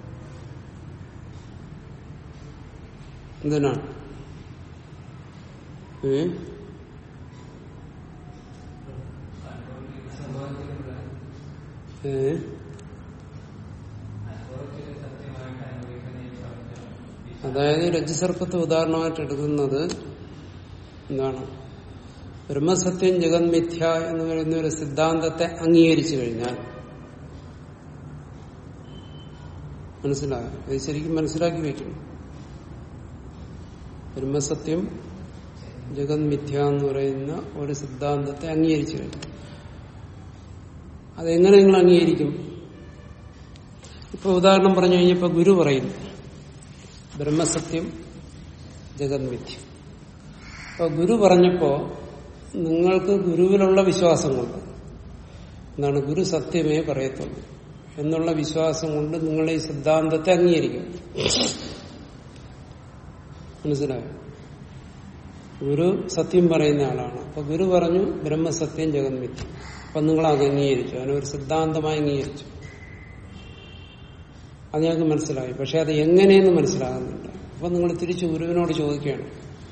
എന്തിനാണ് ഏ ഏ അതായത് രജ്ജുസർപ്പത്തെ ഉദാഹരണമായിട്ട് എടുക്കുന്നത് എന്താണ് ബ്രഹ്മസത്യം ജഗത് മിഥ്യ എന്ന് പറയുന്ന ഒരു സിദ്ധാന്തത്തെ അംഗീകരിച്ചു കഴിഞ്ഞാൽ മനസ്സിലായോ ഇത് ശരിക്കും മനസ്സിലാക്കി വെക്കണം ബ്രഹ്മസത്യം ജഗത് മിഥ്യ എന്ന് പറയുന്ന ഒരു സിദ്ധാന്തത്തെ അംഗീകരിച്ചു കഴിഞ്ഞു അതെങ്ങനെ നിങ്ങൾ അംഗീകരിക്കും ഇപ്പൊ ഉദാഹരണം പറഞ്ഞു കഴിഞ്ഞപ്പോ ഗുരു പറയുന്നു ബ്രഹ്മസത്യം ജഗത് മിഥ്യ അപ്പൊ ഗുരു പറഞ്ഞപ്പോ നിങ്ങൾക്ക് ഗുരുവിലുള്ള വിശ്വാസം കൊണ്ട് എന്താണ് ഗുരു സത്യമേ പറയത്തുള്ളൂ എന്നുള്ള വിശ്വാസം കൊണ്ട് നിങ്ങൾ ഈ സിദ്ധാന്തത്തെ അംഗീകരിക്കും മനസ്സിലായോ ഗുരു സത്യം പറയുന്ന ആളാണ് അപ്പൊ ഗുരു പറഞ്ഞു ബ്രഹ്മസത്യം ജഗന്മിത്യം അപ്പൊ നിങ്ങൾ അത് അംഗീകരിച്ചു അതിനൊരു സിദ്ധാന്തമായി അംഗീകരിച്ചു അത് ഞങ്ങൾക്ക് മനസ്സിലായി പക്ഷെ അത് എങ്ങനെയെന്ന് മനസ്സിലാകുന്നില്ല അപ്പൊ നിങ്ങൾ തിരിച്ചു ഗുരുവിനോട് ചോദിക്കുകയാണ്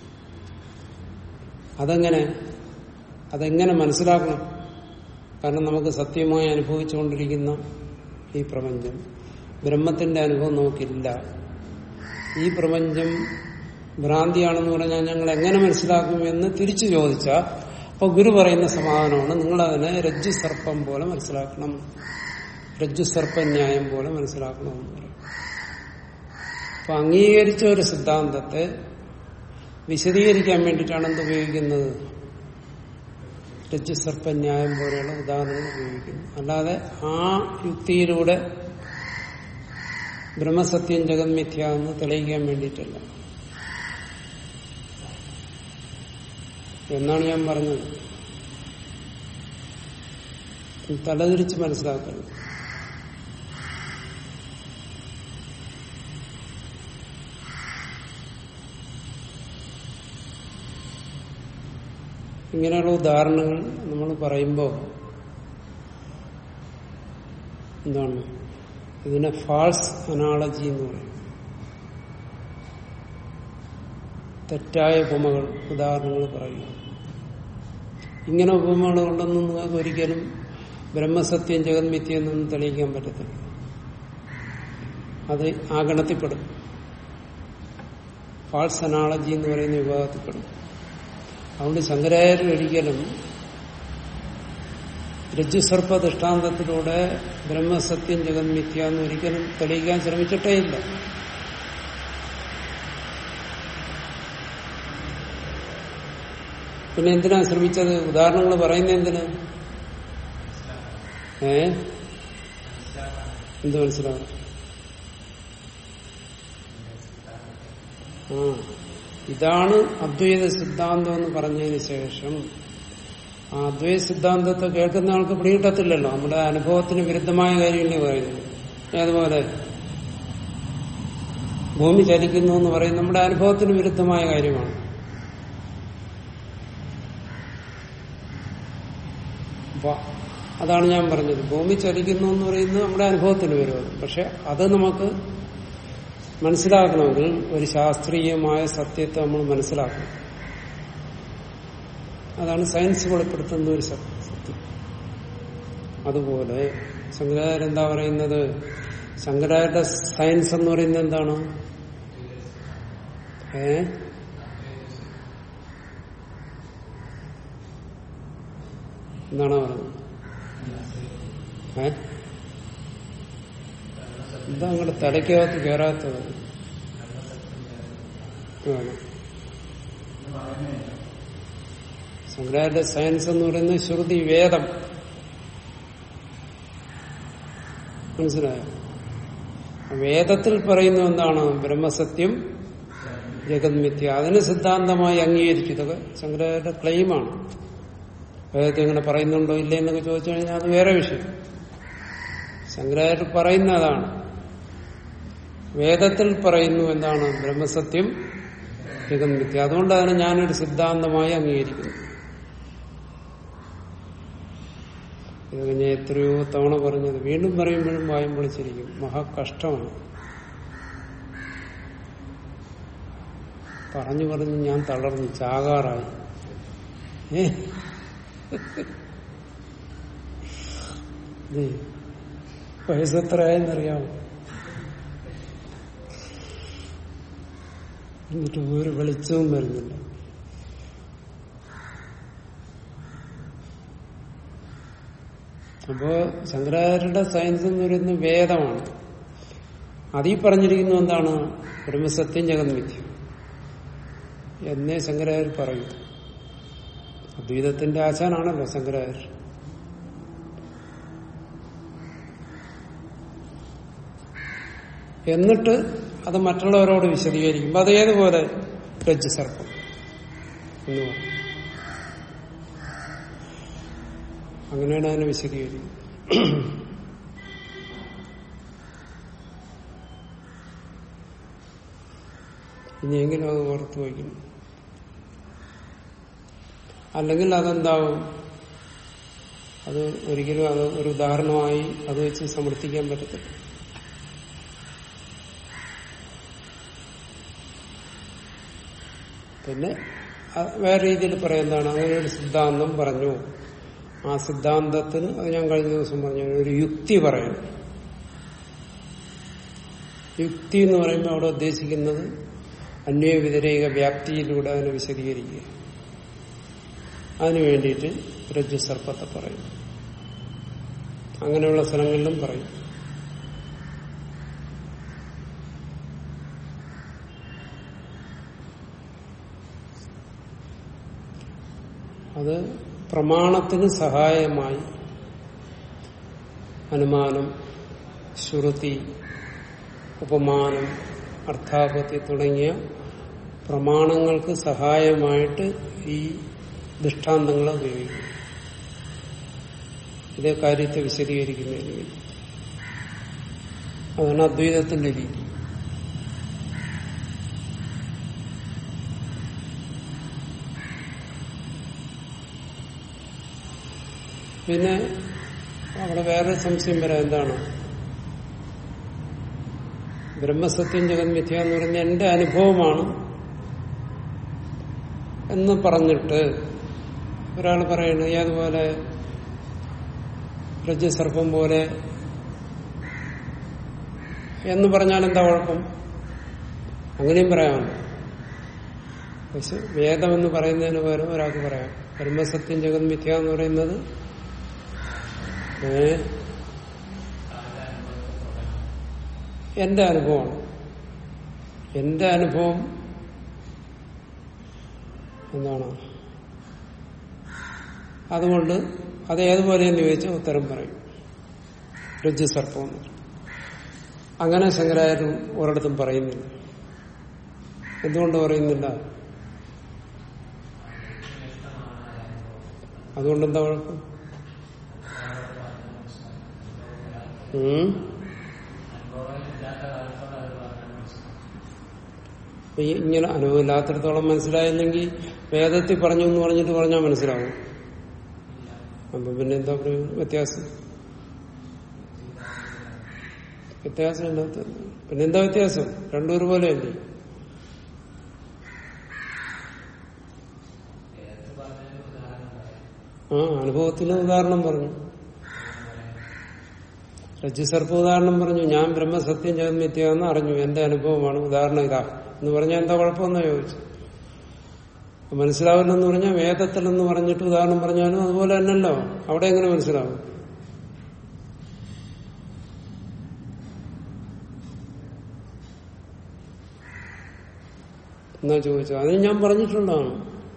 അതെങ്ങനെ അതെങ്ങനെ മനസ്സിലാക്കണം കാരണം നമുക്ക് സത്യമായി അനുഭവിച്ചുകൊണ്ടിരിക്കുന്ന ഈ പ്രപഞ്ചം ബ്രഹ്മത്തിന്റെ അനുഭവം നമുക്കില്ല ഈ പ്രപഞ്ചം ഭ്രാന്തിയാണെന്ന് പറഞ്ഞാൽ ഞങ്ങൾ എങ്ങനെ മനസ്സിലാക്കും എന്ന് തിരിച്ചു ചോദിച്ചാൽ അപ്പൊ ഗുരു പറയുന്ന സമാധാനമാണ് നിങ്ങൾ അതിനെ രജ്ജു സർപ്പം പോലെ മനസ്സിലാക്കണം രജ്ജു സർപ്പന്യായം പോലെ മനസ്സിലാക്കണമെന്ന് പറയും അപ്പൊ അംഗീകരിച്ച ഒരു സിദ്ധാന്തത്തെ വിശദീകരിക്കാൻ വേണ്ടിയിട്ടാണ് എന്ത് ഉപയോഗിക്കുന്നത് രജ്ജു സർപ്പന്യായം പോലെയുള്ള ഉദാഹരണങ്ങൾ ഉപയോഗിക്കുന്നത് അല്ലാതെ ആ യുക്തിയിലൂടെ ബ്രഹ്മസത്യം ജഗന്മിഥ്യ എന്ന് തെളിയിക്കാൻ വേണ്ടിയിട്ടല്ല എന്നാണ് ഞാൻ പറഞ്ഞത് തലതിരിച്ച് മനസ്സിലാക്കരുത് ഇങ്ങനെയുള്ള ഉദാഹരണങ്ങൾ നമ്മൾ പറയുമ്പോൾ എന്താണ് ഇതിനെ ഫാൾസ് അനാളജി എന്ന് പറയും തെറ്റായ ഉപമകൾ ഉദാഹരണങ്ങൾ പറയുക ഇങ്ങനെ ഉപമകൾ കൊണ്ടൊന്നും നിങ്ങൾക്ക് ഒരിക്കലും ബ്രഹ്മസത്യം ജഗന്മിത്യം എന്നൊന്നും തെളിയിക്കാൻ പറ്റത്തില്ല അത് ആ ഗണത്തിൽപ്പെടും ഫാൾസ് അനാളജി എന്ന് പറയുന്ന വിഭാഗത്തിൽപ്പെടും അതുകൊണ്ട് ശങ്കരാചാര്യർ ഒരിക്കലും രജ്ജുസർപ്പ ദൃഷ്ടാന്തത്തിലൂടെ ബ്രഹ്മസത്യം ജഗന്മിത്യ എന്ന് ഒരിക്കലും തെളിയിക്കാൻ ശ്രമിച്ചിട്ടേ ഇല്ല പിന്നെ എന്തിനാ ശ്രമിച്ചത് ഉദാഹരണങ്ങൾ പറയുന്നത് എന്തിന് ഏ എന്ത് മനസ്സിലാവും ആ ഇതാണ് അദ്വൈത സിദ്ധാന്തം എന്ന് പറഞ്ഞതിന് ശേഷം ആ അദ്വൈത സിദ്ധാന്തത്തെ കേൾക്കുന്ന ആൾക്ക് പിടികിട്ടത്തില്ലല്ലോ നമ്മുടെ അനുഭവത്തിന് വിരുദ്ധമായ കാര്യമല്ലേ പറയുന്നത് ഏതുപോലെ ഭൂമി ചലിക്കുന്നു എന്ന് പറയുന്നത് നമ്മുടെ അനുഭവത്തിന് വിരുദ്ധമായ കാര്യമാണ് അപ്പൊ അതാണ് ഞാൻ പറഞ്ഞത് ഭൂമി ചലിക്കുന്നു എന്ന് പറയുന്നത് നമ്മുടെ അനുഭവത്തിന് വിരോധം പക്ഷെ അത് നമുക്ക് മനസ്സിലാക്കണമെങ്കിൽ ഒരു ശാസ്ത്രീയമായ സത്യത്തെ നമ്മൾ മനസ്സിലാക്കണം അതാണ് സയൻസ് വെളിപ്പെടുത്തുന്ന ഒരു സത്യം അതുപോലെ ശങ്കരാചാര്യ എന്താ പറയുന്നത് ശങ്കരാചാര്യ സയൻസ് എന്ന് പറയുന്നത് എന്താണ് ഏ എന്താണ് പറയുന്നത് ഏ എന്താ അങ്ങോട്ട് തലയ്ക്കകത്ത് കയറാത്തത് ശങ്കരാചാര്യ സയൻസ് എന്ന് പറയുന്നത് ശ്രുതി വേദം മനസ്സിലായോ വേദത്തിൽ പറയുന്ന എന്താണ് ബ്രഹ്മസത്യം ജഗത് മിഥ്യ അതിന് സിദ്ധാന്തമായി അംഗീകരിച്ചു ഇതൊക്കെ ശങ്കരാചാര്യരുടെ ക്ലെയിമാണ് വേദത്തെ ഇങ്ങനെ പറയുന്നുണ്ടോ ഇല്ലേ എന്നൊക്കെ ചോദിച്ചു കഴിഞ്ഞാൽ അത് വേറെ വിഷയം ശങ്കരാചാര്യർ പറയുന്ന അതാണ് വേദത്തിൽ പറയുന്നു എന്താണ് ബ്രഹ്മസത്യം ജഗത് മിഥ്യ അതുകൊണ്ട് അതിനെ ഞാനൊരു സിദ്ധാന്തമായി അംഗീകരിക്കുന്നു ഇതൊക്കെ ഞാൻ എത്രയോ തവണ പറഞ്ഞത് വീണ്ടും പറയുമ്പോഴും വായും പൊളിച്ചിരിക്കും മഹാകഷ്ടമാണ് പറഞ്ഞു പറഞ്ഞ് ഞാൻ തളർന്നു ചാകാറായി ഏ? ഇത് വയസ്സെത്രയായെന്നറിയാമോ എന്നിട്ട് ഒരു വെളിച്ചവും വരുന്നില്ല അപ്പോ ശങ്കരാചാര്യരുടെ സയൻസ് എന്ന് പറയുന്നത് വേദമാണ് അതീ പറഞ്ഞിരിക്കുന്നു എന്താണ് ബ്രഹ്മസത്യം ജഗന്മിഥ്യ എന്നേ ശങ്കരാചാര്യർ പറയും അദ്വൈതത്തിന്റെ ആശാനാണല്ലോ ശങ്കരാചാര്യർ എന്നിട്ട് അത് മറ്റുള്ളവരോട് വിശദീകരിക്കുമ്പോൾ അത് ഏതുപോലെ രജ്ജു സർപ്പം എന്ന് പറയും അങ്ങനെയാണ് അതിനെ വിശദീകരിക്കുന്നത് ഇനിയെങ്കിലും അത് ഓർത്തു വയ്ക്കുന്നു അല്ലെങ്കിൽ അതെന്താവും അത് ഒരിക്കലും അത് ഒരു ഉദാഹരണമായി അത് വെച്ച് സമർത്ഥിക്കാൻ പറ്റത്തില്ല പിന്നെ അ- വേറെ രീതിയിൽ പറയാം എന്താണ് അങ്ങനെ ഒരു സിദ്ധാന്തം പറഞ്ഞു ആ സിദ്ധാന്തത്തിന് അത് ഞാൻ കഴിഞ്ഞ ദിവസം പറഞ്ഞു ഒരു യുക്തി പറയണം യുക്തി എന്ന് പറയുമ്പോൾ അവിടെ ഉദ്ദേശിക്കുന്നത് അന്വയ വ്യതിരേക വ്യാപ്തിയിലൂടെ അതിനെ വിശദീകരിക്കുക അതിനു വേണ്ടിയിട്ട് രജ്ജു സർപ്പത്തെ പറയും അങ്ങനെയുള്ള സ്ഥലങ്ങളിലും പറയും അത് പ്രമാണത്തിന് സഹായമായി അനുമാനം ശ്രുതി ഉപമാനം അർത്ഥാപത്തി തുടങ്ങിയ പ്രമാണങ്ങൾക്ക് സഹായമായിട്ട് ഈ ദൃഷ്ടാന്തങ്ങളെ ഉപയോഗിക്കും ഇതേ കാര്യത്തെ വിശദീകരിക്കുന്നതിന് വേണ്ടി അതാണ് അദ്വൈതത്തിന്റെ രീതി പിന്നെ അവിടെ വേറെ സംശയം വരാം എന്താണ് ബ്രഹ്മസത്യം ജഗന്മിഥ്യ എന്ന് പറഞ്ഞ എന്റെ അനുഭവമാണ് എന്ന് പറഞ്ഞിട്ട് ഒരാൾ പറയുന്നത് ഏതുപോലെ രജ്ജസർപ്പം പോലെ എന്ന് പറഞ്ഞാൽ എന്താ കുഴപ്പം അങ്ങനെയും പറയാമല്ലോ പക്ഷെ വേദം എന്ന് പറയുന്നതിന് പകരം ഒരാൾക്ക് പറയാം ബ്രഹ്മസത്യം ജഗന്മിഥ്യ എന്ന് പറയുന്നത് ഏ എന്റെ അനുഭവമാണ് എന്റെ അനുഭവം എന്താണ് അതുകൊണ്ട് അത് ഏതുപോലെയെന്ന് ചോദിച്ചാൽ ഉത്തരം പറയും രജ്ജു സർപ്പം എന്ന് പറയും. അങ്ങനെ ശങ്കരാചാര്യം ഒരിടത്തും പറയുന്നില്ല എന്തുകൊണ്ട് പറയുന്നില്ല അതുകൊണ്ട് എന്താ കുഴപ്പം ഉം? അപ്പൊ ഈ ഇങ്ങനെ അനുഭവമില്ലാത്തിടത്തോളം മനസ്സിലായില്ലെങ്കിൽ വേദത്തിൽ പറഞ്ഞു എന്ന് പറഞ്ഞിട്ട് പറഞ്ഞാൽ മനസ്സിലാവും അപ്പൊ പിന്നെ എന്താ പ്രയോജനം? വ്യത്യാസം വ്യത്യാസം ഇല്ലാത്ത പിന്നെ എന്താ വ്യത്യാസം രണ്ടും ഒരുപോലെയല്ലേ ആ അനുഭവത്തിന് ഉദാഹരണം പറഞ്ഞു രജ്ജുസർപ്പ ഉദാഹരണം പറഞ്ഞു ഞാൻ ബ്രഹ്മസത്യം ജഗന്മിത്യാന്ന് അറിഞ്ഞു എന്റെ അനുഭവമാണ് ഉദാഹരണം ഇതാ എന്ന് പറഞ്ഞാൽ എന്താ കുഴപ്പമെന്നാ ചോദിച്ചു മനസ്സിലാവില്ലെന്ന് പറഞ്ഞാൽ വേദത്തിലെന്ന് പറഞ്ഞിട്ട് ഉദാഹരണം പറഞ്ഞാലും അതുപോലെ തന്നെയല്ലോ അവിടെ എങ്ങനെ മനസ്സിലാവും എന്നാ ചോദിച്ചു അതിന് ഞാൻ പറഞ്ഞിട്ടുള്ളതാണ്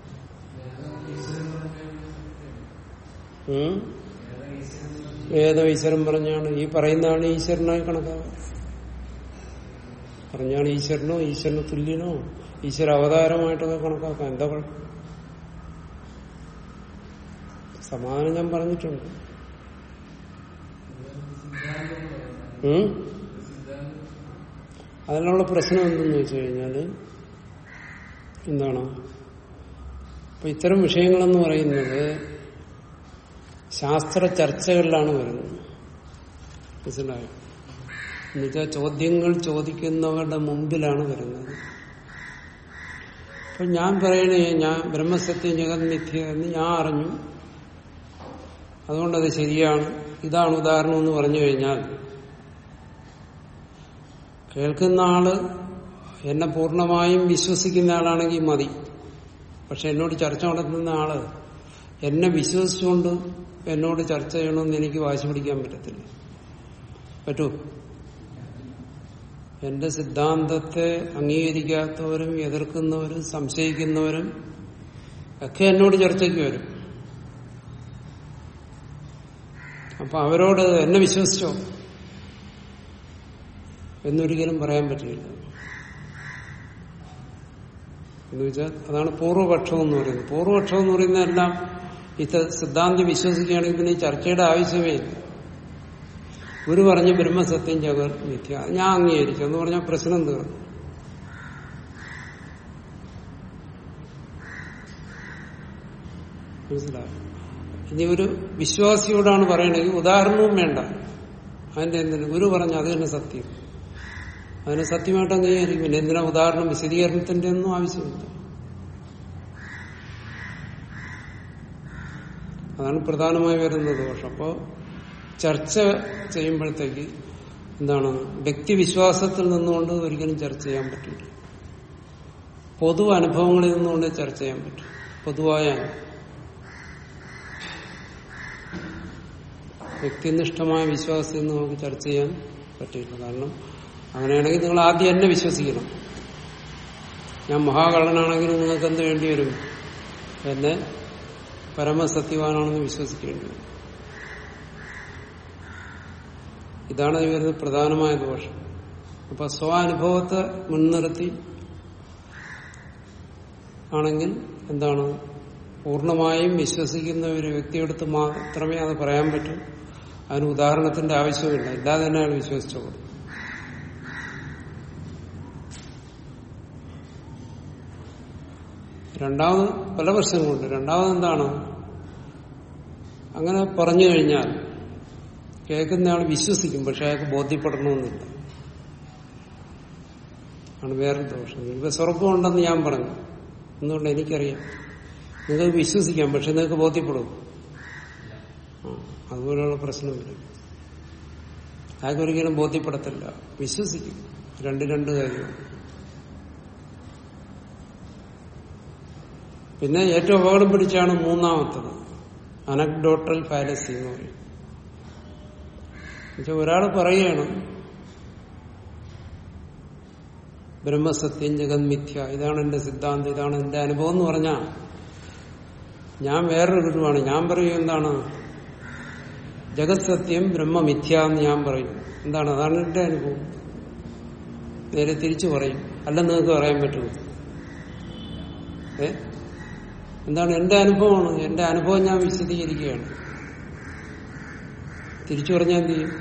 ഉം? ഏതോ ഈശ്വരൻ പറഞ്ഞാണ് ഈ പറയുന്നതാണ് ഈശ്വരനായി കണക്കാക്കുക പറഞ്ഞാണ് ഈശ്വരനോ ഈശ്വരന് തുല്യനോ ഈശ്വര അവതാരമായിട്ടൊക്കെ കണക്കാക്കാം എന്താ കുഴപ്പം സമാധാനം ഞാൻ പറഞ്ഞിട്ടുണ്ട് ഉം? അതിനുള്ള പ്രശ്നം എന്തെന്ന് വെച്ച് കഴിഞ്ഞാല് എന്താണ് അപ്പൊ ഇത്തരം വിഷയങ്ങളെന്ന് പറയുന്നത് ശാസ്ത്ര ചർച്ചകളിലാണ് വരുന്നത് മനസ്സിലായോ എന്നുവെച്ചാൽ ചോദ്യങ്ങൾ ചോദിക്കുന്നവരുടെ മുമ്പിലാണ് വരുന്നത് അപ്പൊ ഞാൻ പറയണേ ഞാൻ ബ്രഹ്മസത്യം ജഗത് മിഥ്യ എന്ന് ഞാൻ അറിഞ്ഞു അതുകൊണ്ടത് ശരിയാണ് ഇതാണ് ഉദാഹരണം എന്ന് പറഞ്ഞു കഴിഞ്ഞാൽ കേൾക്കുന്ന ആള് എന്നെ പൂർണ്ണമായും വിശ്വസിക്കുന്ന ആളാണെങ്കിൽ മതി പക്ഷെ എന്നോട് ചർച്ച നടത്തുന്ന ആള് എന്നെ വിശ്വസിച്ചുകൊണ്ട് എന്നോട് ചർച്ച ചെയ്യണമെന്ന് എനിക്ക് വാശി പിടിക്കാൻ പറ്റത്തില്ല പറ്റൂ എന്റെ സിദ്ധാന്തത്തെ അംഗീകരിക്കാത്തവരും എതിർക്കുന്നവരും സംശയിക്കുന്നവരും ഒക്കെ എന്നോട് ചർച്ചയ്ക്ക് വരും അപ്പൊ അവരോട് എന്നെ വിശ്വസിച്ചോ എന്നൊരിക്കലും പറയാൻ പറ്റില്ല എന്ന് വെച്ചാൽ അതാണ് പൂർവപക്ഷം എന്ന് പറയുന്നത് പൂർവപക്ഷം എന്ന് പറയുന്ന എല്ലാം ഇത് സിദ്ധാന്തി വിശ്വസിക്കുകയാണെങ്കിൽ പിന്നെ ഈ ചർച്ചയുടെ ആവശ്യമേ ഇല്ല ഗുരു പറഞ്ഞ് ബ്രഹ്മസത്യം ജഗത് മിഥ്യ അത് ഞാൻ അംഗീകരിച്ചു എന്ന് പറഞ്ഞാൽ പ്രശ്നം തീർന്നു മനസ്സിലായോ ഇനി ഒരു വിശ്വാസിയോടാണ് പറയണെങ്കിൽ ഉദാഹരണവും വേണ്ട അതിന്റെ എന്തിനു ഗുരു പറഞ്ഞു അത് തന്നെ സത്യം അതിന് സത്യമായിട്ട് അംഗീകരിക്കും പിന്നെ എന്തിനാ ഉദാഹരണം വിശദീകരണത്തിന്റെ ഒന്നും ആവശ്യമില്ല അതാണ് പ്രധാനമായി വരുന്ന ദോഷം അപ്പോ ചർച്ച ചെയ്യുമ്പോഴത്തേക്ക് എന്താണ് വ്യക്തിവിശ്വാസത്തിൽ നിന്നുകൊണ്ട് ഒരിക്കലും ചർച്ച ചെയ്യാൻ പറ്റില്ല പൊതു അനുഭവങ്ങളിൽ നിന്നുകൊണ്ട് ചർച്ച ചെയ്യാൻ പറ്റും പൊതുവായ വ്യക്തിനിഷ്ഠമായ വിശ്വാസത്തിൽ നിന്ന് നമുക്ക് ചർച്ച ചെയ്യാൻ പറ്റില്ല കാരണം അങ്ങനെയാണെങ്കിൽ നിങ്ങൾ ആദ്യം എന്നെ വിശ്വസിക്കണം ഞാൻ മഹാകള്ളനാണെങ്കിൽ നിങ്ങൾക്ക് എന്ത് വേണ്ടി വരും എന്നെ പരമസത്യവാനാണെന്ന് വിശ്വസിക്കേണ്ടി വരും ഇതാണ് ഈ വരുന്ന പ്രധാനമായ ദോഷം അപ്പൊ സ്വാനുഭവത്തെ മുൻനിർത്തി ആണെങ്കിൽ എന്താണ് പൂർണ്ണമായും വിശ്വസിക്കുന്ന ഒരു വ്യക്തിയെടുത്ത് മാത്രമേ അത് പറയാൻ പറ്റൂ അതിന് ഉദാഹരണത്തിന്റെ ആവശ്യമില്ല ഇല്ലാതെ തന്നെ അയാൾ വിശ്വസിച്ചോളൂ രണ്ടാമത് പല പ്രശ്നങ്ങളുണ്ട് രണ്ടാമത് എന്താണ് അങ്ങനെ പറഞ്ഞു കഴിഞ്ഞാൽ കേൾക്കുന്നയാൾ വിശ്വസിക്കും പക്ഷെ അയാൾക്ക് ബോധ്യപ്പെടണമെന്നില്ല ആണ് വേറെ ദോഷം ഇപ്പൊ സ്വർഗമുണ്ടെന്ന് ഞാൻ പറഞ്ഞു എന്തുകൊണ്ട് എനിക്കറിയാം നിങ്ങൾക്ക് വിശ്വസിക്കാം പക്ഷെ നിങ്ങൾക്ക് ബോധ്യപ്പെടും ആ, അതുപോലെയുള്ള പ്രശ്നം വരും അയാൾക്ക് ഒരിക്കലും ബോധ്യപ്പെടത്തില്ല വിശ്വസിക്കും രണ്ട് രണ്ട് കാര്യമാണ് പിന്നെ ഏറ്റവും അപകടം പിടിച്ചാണ് മൂന്നാമത്തത് അനക്ഡോട്ടൽ ഫാലസി എന്ന് പറയും എന്നുവെച്ചാൽ ഒരാൾ പറയുകയാണ് ബ്രഹ്മസത്യം ജഗത് മിഥ്യ ഇതാണ് എന്റെ സിദ്ധാന്തം ഇതാണ് എന്റെ അനുഭവം എന്ന് പറഞ്ഞാൽ ഞാൻ വേറൊരു ഗുരുവാണ് ഞാൻ പറയും എന്താണ് ജഗത് സത്യം ബ്രഹ്മമിഥ്യ എന്ന് ഞാൻ പറയും എന്താണ് അതാണ് എന്റെ അനുഭവം നേരെ തിരിച്ചു പറയും അല്ല നിങ്ങൾക്ക് പറയാൻ പറ്റുമോ ഏ എന്താണ് എന്റെ അനുഭവമാണ് എന്റെ അനുഭവം ഞാൻ വിശദീകരിക്കുകയാണ് തിരിച്ചു പറഞ്ഞാൽ എന്ത് ചെയ്യും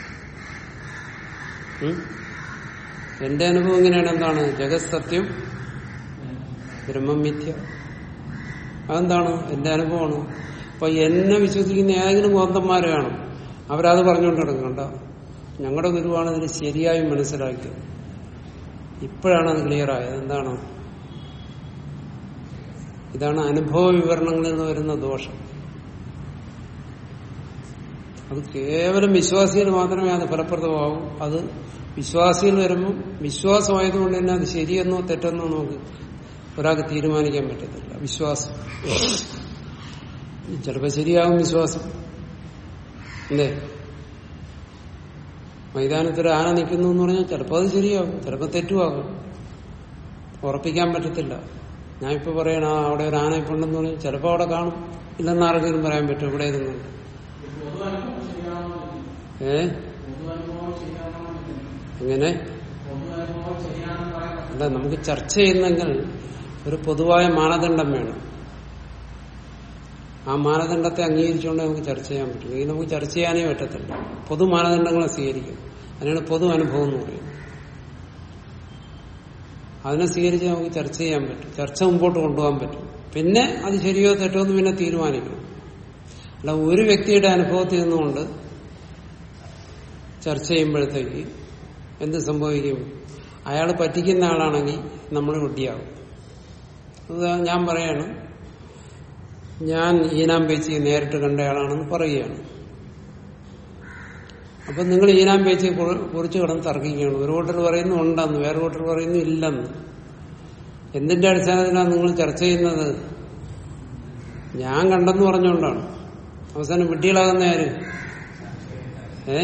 ഉം? എന്റെ അനുഭവം എങ്ങനെയാണ് എന്താണ് ജഗത് സത്യം ബ്രഹ്മം മിഥ്യ അതെന്താണ് എന്റെ അനുഭവമാണ് അപ്പൊ എന്നെ വിശ്വസിക്കുന്ന ഏതെങ്കിലും ഗോന്തന്മാര് കാണും അവരത് പറഞ്ഞുകൊണ്ട് കിടക്കും കണ്ട ഞങ്ങളുടെ ഗുരുവാണ് ഇതിന് ശരിയായി മനസ്സിലാക്കിയത് ഇപ്പോഴാണ് അത് ക്ലിയർ ആയത് എന്താണ് ഇതാണ് അനുഭവ വിവരണങ്ങളിൽ നിന്ന് വരുന്ന ദോഷം അത് കേവലം വിശ്വാസികൾ മാത്രമേ അത് ഫലപ്രദമാവൂ അത് വിശ്വാസികൾ വരുമ്പോൾ വിശ്വാസമായതുകൊണ്ട് തന്നെ അത് ശരിയെന്നോ തെറ്റെന്നോ നമുക്ക് ഒരാൾക്ക് തീരുമാനിക്കാൻ പറ്റത്തില്ല വിശ്വാസം ചിലപ്പോൾ ശരിയാകും വിശ്വാസം അല്ലേ മൈതാനത്തിൽ ആന നിൽക്കുന്നു എന്ന് പറഞ്ഞാൽ ചിലപ്പോൾ അത് ശരിയാകും ചിലപ്പോൾ തെറ്റുമാകും ഉറപ്പിക്കാൻ പറ്റത്തില്ല ഞാൻ ഇപ്പൊ പറയണ ആ അവിടെ ഒരു ആന ഇപ്പൊ ഉണ്ടെന്ന് പറഞ്ഞാൽ ചിലപ്പോൾ അവിടെ കാണും ഇല്ലെന്ന് ആർക്കെങ്കിലും പറയാൻ പറ്റും ഇവിടെ ഇരുന്നുണ്ട് ഏ എങ്ങനെ അല്ല നമുക്ക് ചർച്ച ചെയ്യുന്നെങ്കിൽ ഒരു പൊതുവായ മാനദണ്ഡം വേണം ആ മാനദണ്ഡത്തെ അംഗീകരിച്ചുകൊണ്ട് നമുക്ക് ചർച്ച ചെയ്യാൻ പറ്റും അല്ലെങ്കിൽ നമുക്ക് ചർച്ച ചെയ്യാനേ പറ്റത്തില്ല പൊതു മാനദണ്ഡങ്ങളെ സ്വീകരിക്കും അതിനാണ് പൊതു അനുഭവം എന്ന് പറയുന്നത് അതിനെ സ്വീകരിച്ച് നമുക്ക് ചർച്ച ചെയ്യാൻ പറ്റും ചർച്ച മുമ്പോട്ട് കൊണ്ടുപോകാൻ പറ്റും പിന്നെ അത് ശരിയോ തെറ്റോ എന്ന് പിന്നെ തീരുമാനിക്കണം അല്ല ഒരു വ്യക്തിയുടെ അനുഭവത്തിൽ നിന്നുകൊണ്ട് ചർച്ച ചെയ്യുമ്പോഴത്തേക്ക് എന്ത് സംഭവിക്കും അയാൾ പറ്റിക്കുന്ന ആളാണെങ്കിൽ നമ്മൾ വെട്ടിയാവും അത് ഞാൻ പറയാണ് ഞാൻ ഈനാം പേച്ചി നേരിട്ട് കണ്ടയാളാണെന്ന് പറയുകയാണ് അപ്പൊ നിങ്ങൾ ഈനാം പേച്ചിയെ കുറിച്ച് കിടന്ന് തർക്കിക്കുകയാണ് ഒരു കൂട്ടർ പറയുന്നു ഉണ്ടെന്ന് വേറെ കൂട്ടർ പറയുന്നു ഇല്ലെന്ന് എന്തിന്റെ അടിസ്ഥാനത്തിലാണ് നിങ്ങൾ ചർച്ച ചെയ്യുന്നത് ഞാൻ കണ്ടെന്ന് പറഞ്ഞുകൊണ്ടാണ് അവസാനം വിഡ്ഢികളാകുന്ന ആര് ഏ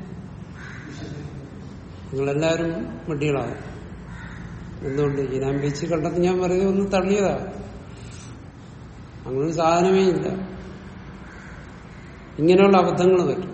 നിങ്ങളെല്ലാവരും വിഡ്ഢികളാകും എന്തുകൊണ്ട് ഈനാം പേച്ചി കണ്ടെന്ന് ഞാൻ പറയുന്നത് ഒന്ന് തള്ളിയതാ അങ്ങനൊരു സാധനമേ ഇല്ല ഇങ്ങനെയുള്ള അബദ്ധങ്ങൾ പറ്റും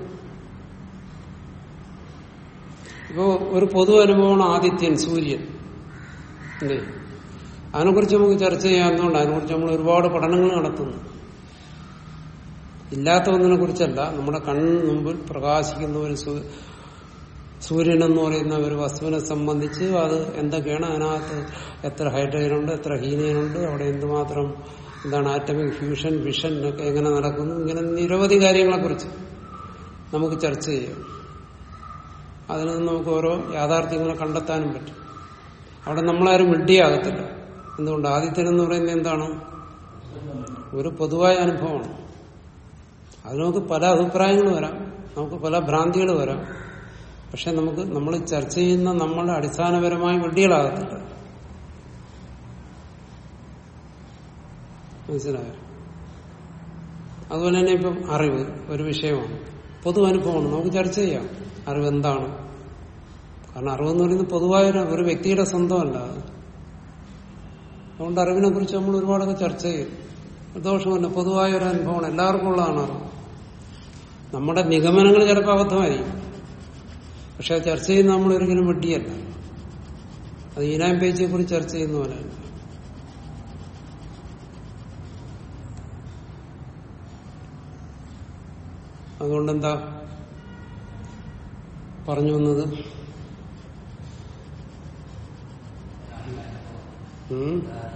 ഇപ്പോ ഒരു പൊതു അനുഭവമാണ് ആദിത്യൻ സൂര്യൻ അല്ലേ അതിനെക്കുറിച്ച് നമുക്ക് ചർച്ച ചെയ്യാവുന്നതുകൊണ്ട് അതിനെക്കുറിച്ച് നമ്മൾ ഒരുപാട് പഠനങ്ങൾ നടത്തുന്നു ഇല്ലാത്ത ഒന്നിനെ കുറിച്ചല്ല നമ്മുടെ കണ്ണിന് മുമ്പിൽ പ്രകാശിക്കുന്ന ഒരു സൂര്യൻ എന്ന് പറയുന്ന ഒരു വസ്തുവിനെ സംബന്ധിച്ച് അത് എന്തൊക്കെയാണ് അതിനകത്ത് എത്ര ഹൈഡ്രജൻ ഉണ്ട് എത്ര ഹീനിയൻ ഉണ്ട് അവിടെ എന്തുമാത്രം എന്താണ് ആറ്റമിക് ഫ്യൂഷൻ വിഷൻ ഒക്കെ എങ്ങനെ നടക്കുന്നു ഇങ്ങനെ നിരവധി കാര്യങ്ങളെക്കുറിച്ച് നമുക്ക് ചർച്ച ചെയ്യാം അതിൽ നിന്ന് നമുക്ക് ഓരോ യാഥാർത്ഥ്യങ്ങളെ കണ്ടെത്താനും പറ്റും അവിടെ നമ്മളാരും വിഡ്ഢിയാകത്തില്ല എന്തുകൊണ്ട് ആദിത്യൻ എന്ന് പറയുന്നത് എന്താണ് ഒരു പൊതുവായ അനുഭവമാണ് അത് നമുക്ക് പല അഭിപ്രായങ്ങൾ വരാം നമുക്ക് പല ഭ്രാന്തികൾ വരാം പക്ഷെ നമുക്ക് നമ്മൾ ചർച്ച ചെയ്യുന്ന നമ്മളുടെ അടിസ്ഥാനപരമായി വിഡ്ഢികളാകത്തില്ല മനസ്സിലായോ അതുപോലെ തന്നെ ഇപ്പം അറിവ് ഒരു വിഷയമാണ് പൊതു അനുഭവമാണ് നമുക്ക് ചർച്ച ചെയ്യാം അറിവ് എന്താണ് കാരണം അറിവെന്ന് പറയുന്നത് പൊതുവായ ഒരു വ്യക്തിയുടെ സ്വന്തമല്ല അത് അതുകൊണ്ട് അറിവിനെ കുറിച്ച് നമ്മൾ ഒരുപാടൊക്കെ ചർച്ച ചെയ്യും ദോഷമല്ല പൊതുവായ ഒരു അനുഭവമാണ് എല്ലാവർക്കും ഉള്ളതാണ് അറിവ് നമ്മുടെ നിഗമനങ്ങൾ ചിലപ്പോൾ അബദ്ധമായിരിക്കും പക്ഷെ ചർച്ച ചെയ്യുന്ന നമ്മൾ ഒരിക്കലും വെട്ടിയല്ല അത് ഈനാം പേജിയെ കുറിച്ച് ചർച്ച ചെയ്യുന്ന പോലെയല്ല അതുകൊണ്ടെന്താ പറഞ്ഞു വന്നത് ഉം?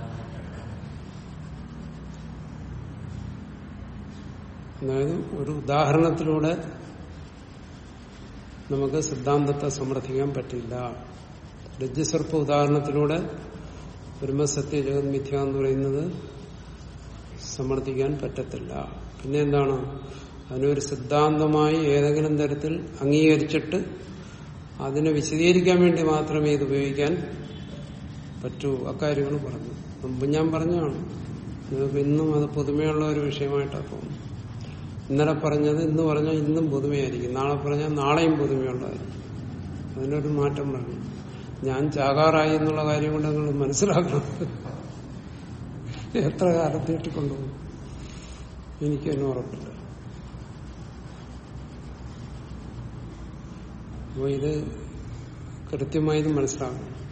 അതായത് ഒരു ഉദാഹരണത്തിലൂടെ നമുക്ക് സിദ്ധാന്തത്തെ സമർത്ഥിക്കാൻ പറ്റില്ല രജ്ജുസർപ്പ ഉദാഹരണത്തിലൂടെ ബ്രഹ്മസത്യ ജഗത് മിഥ്യ എന്ന് പറയുന്നത് സമർത്ഥിക്കാൻ പറ്റത്തില്ല പിന്നെ എന്താണ് അതിനൊരു സിദ്ധാന്തമായി ഏതെങ്കിലും തരത്തിൽ അംഗീകരിച്ചിട്ട് അതിനെ വിശദീകരിക്കാൻ വേണ്ടി മാത്രമേ ഇത് ഉപയോഗിക്കാൻ പറ്റൂ അക്കാര്യങ്ങൾ പറഞ്ഞു മുമ്പ് ഞാൻ പറഞ്ഞതാണ് നിങ്ങൾക്ക് ഇന്നും അത് പുതുമയുള്ള ഒരു വിഷയമായിട്ടാണ് തോന്നുന്നു ഇന്നലെ പറഞ്ഞത് ഇന്ന് പറഞ്ഞാൽ ഇന്നും പുതുമയായിരിക്കും നാളെ പറഞ്ഞാൽ നാളെയും പുതുമയുള്ളതായിരിക്കും അതിനൊരു മാറ്റം പറഞ്ഞു ഞാൻ ചാകാറായി എന്നുള്ള കാര്യം കൊണ്ട് നിങ്ങൾ മനസ്സിലാക്കണം എത്ര കാലം നീട്ടിക്കൊണ്ടുപോകും എനിക്ക് തന്നെ ഉറപ്പില്ല അപ്പോൾ ഇത് കൃത്യമായി ഇത് മനസ്സിലാക്കണം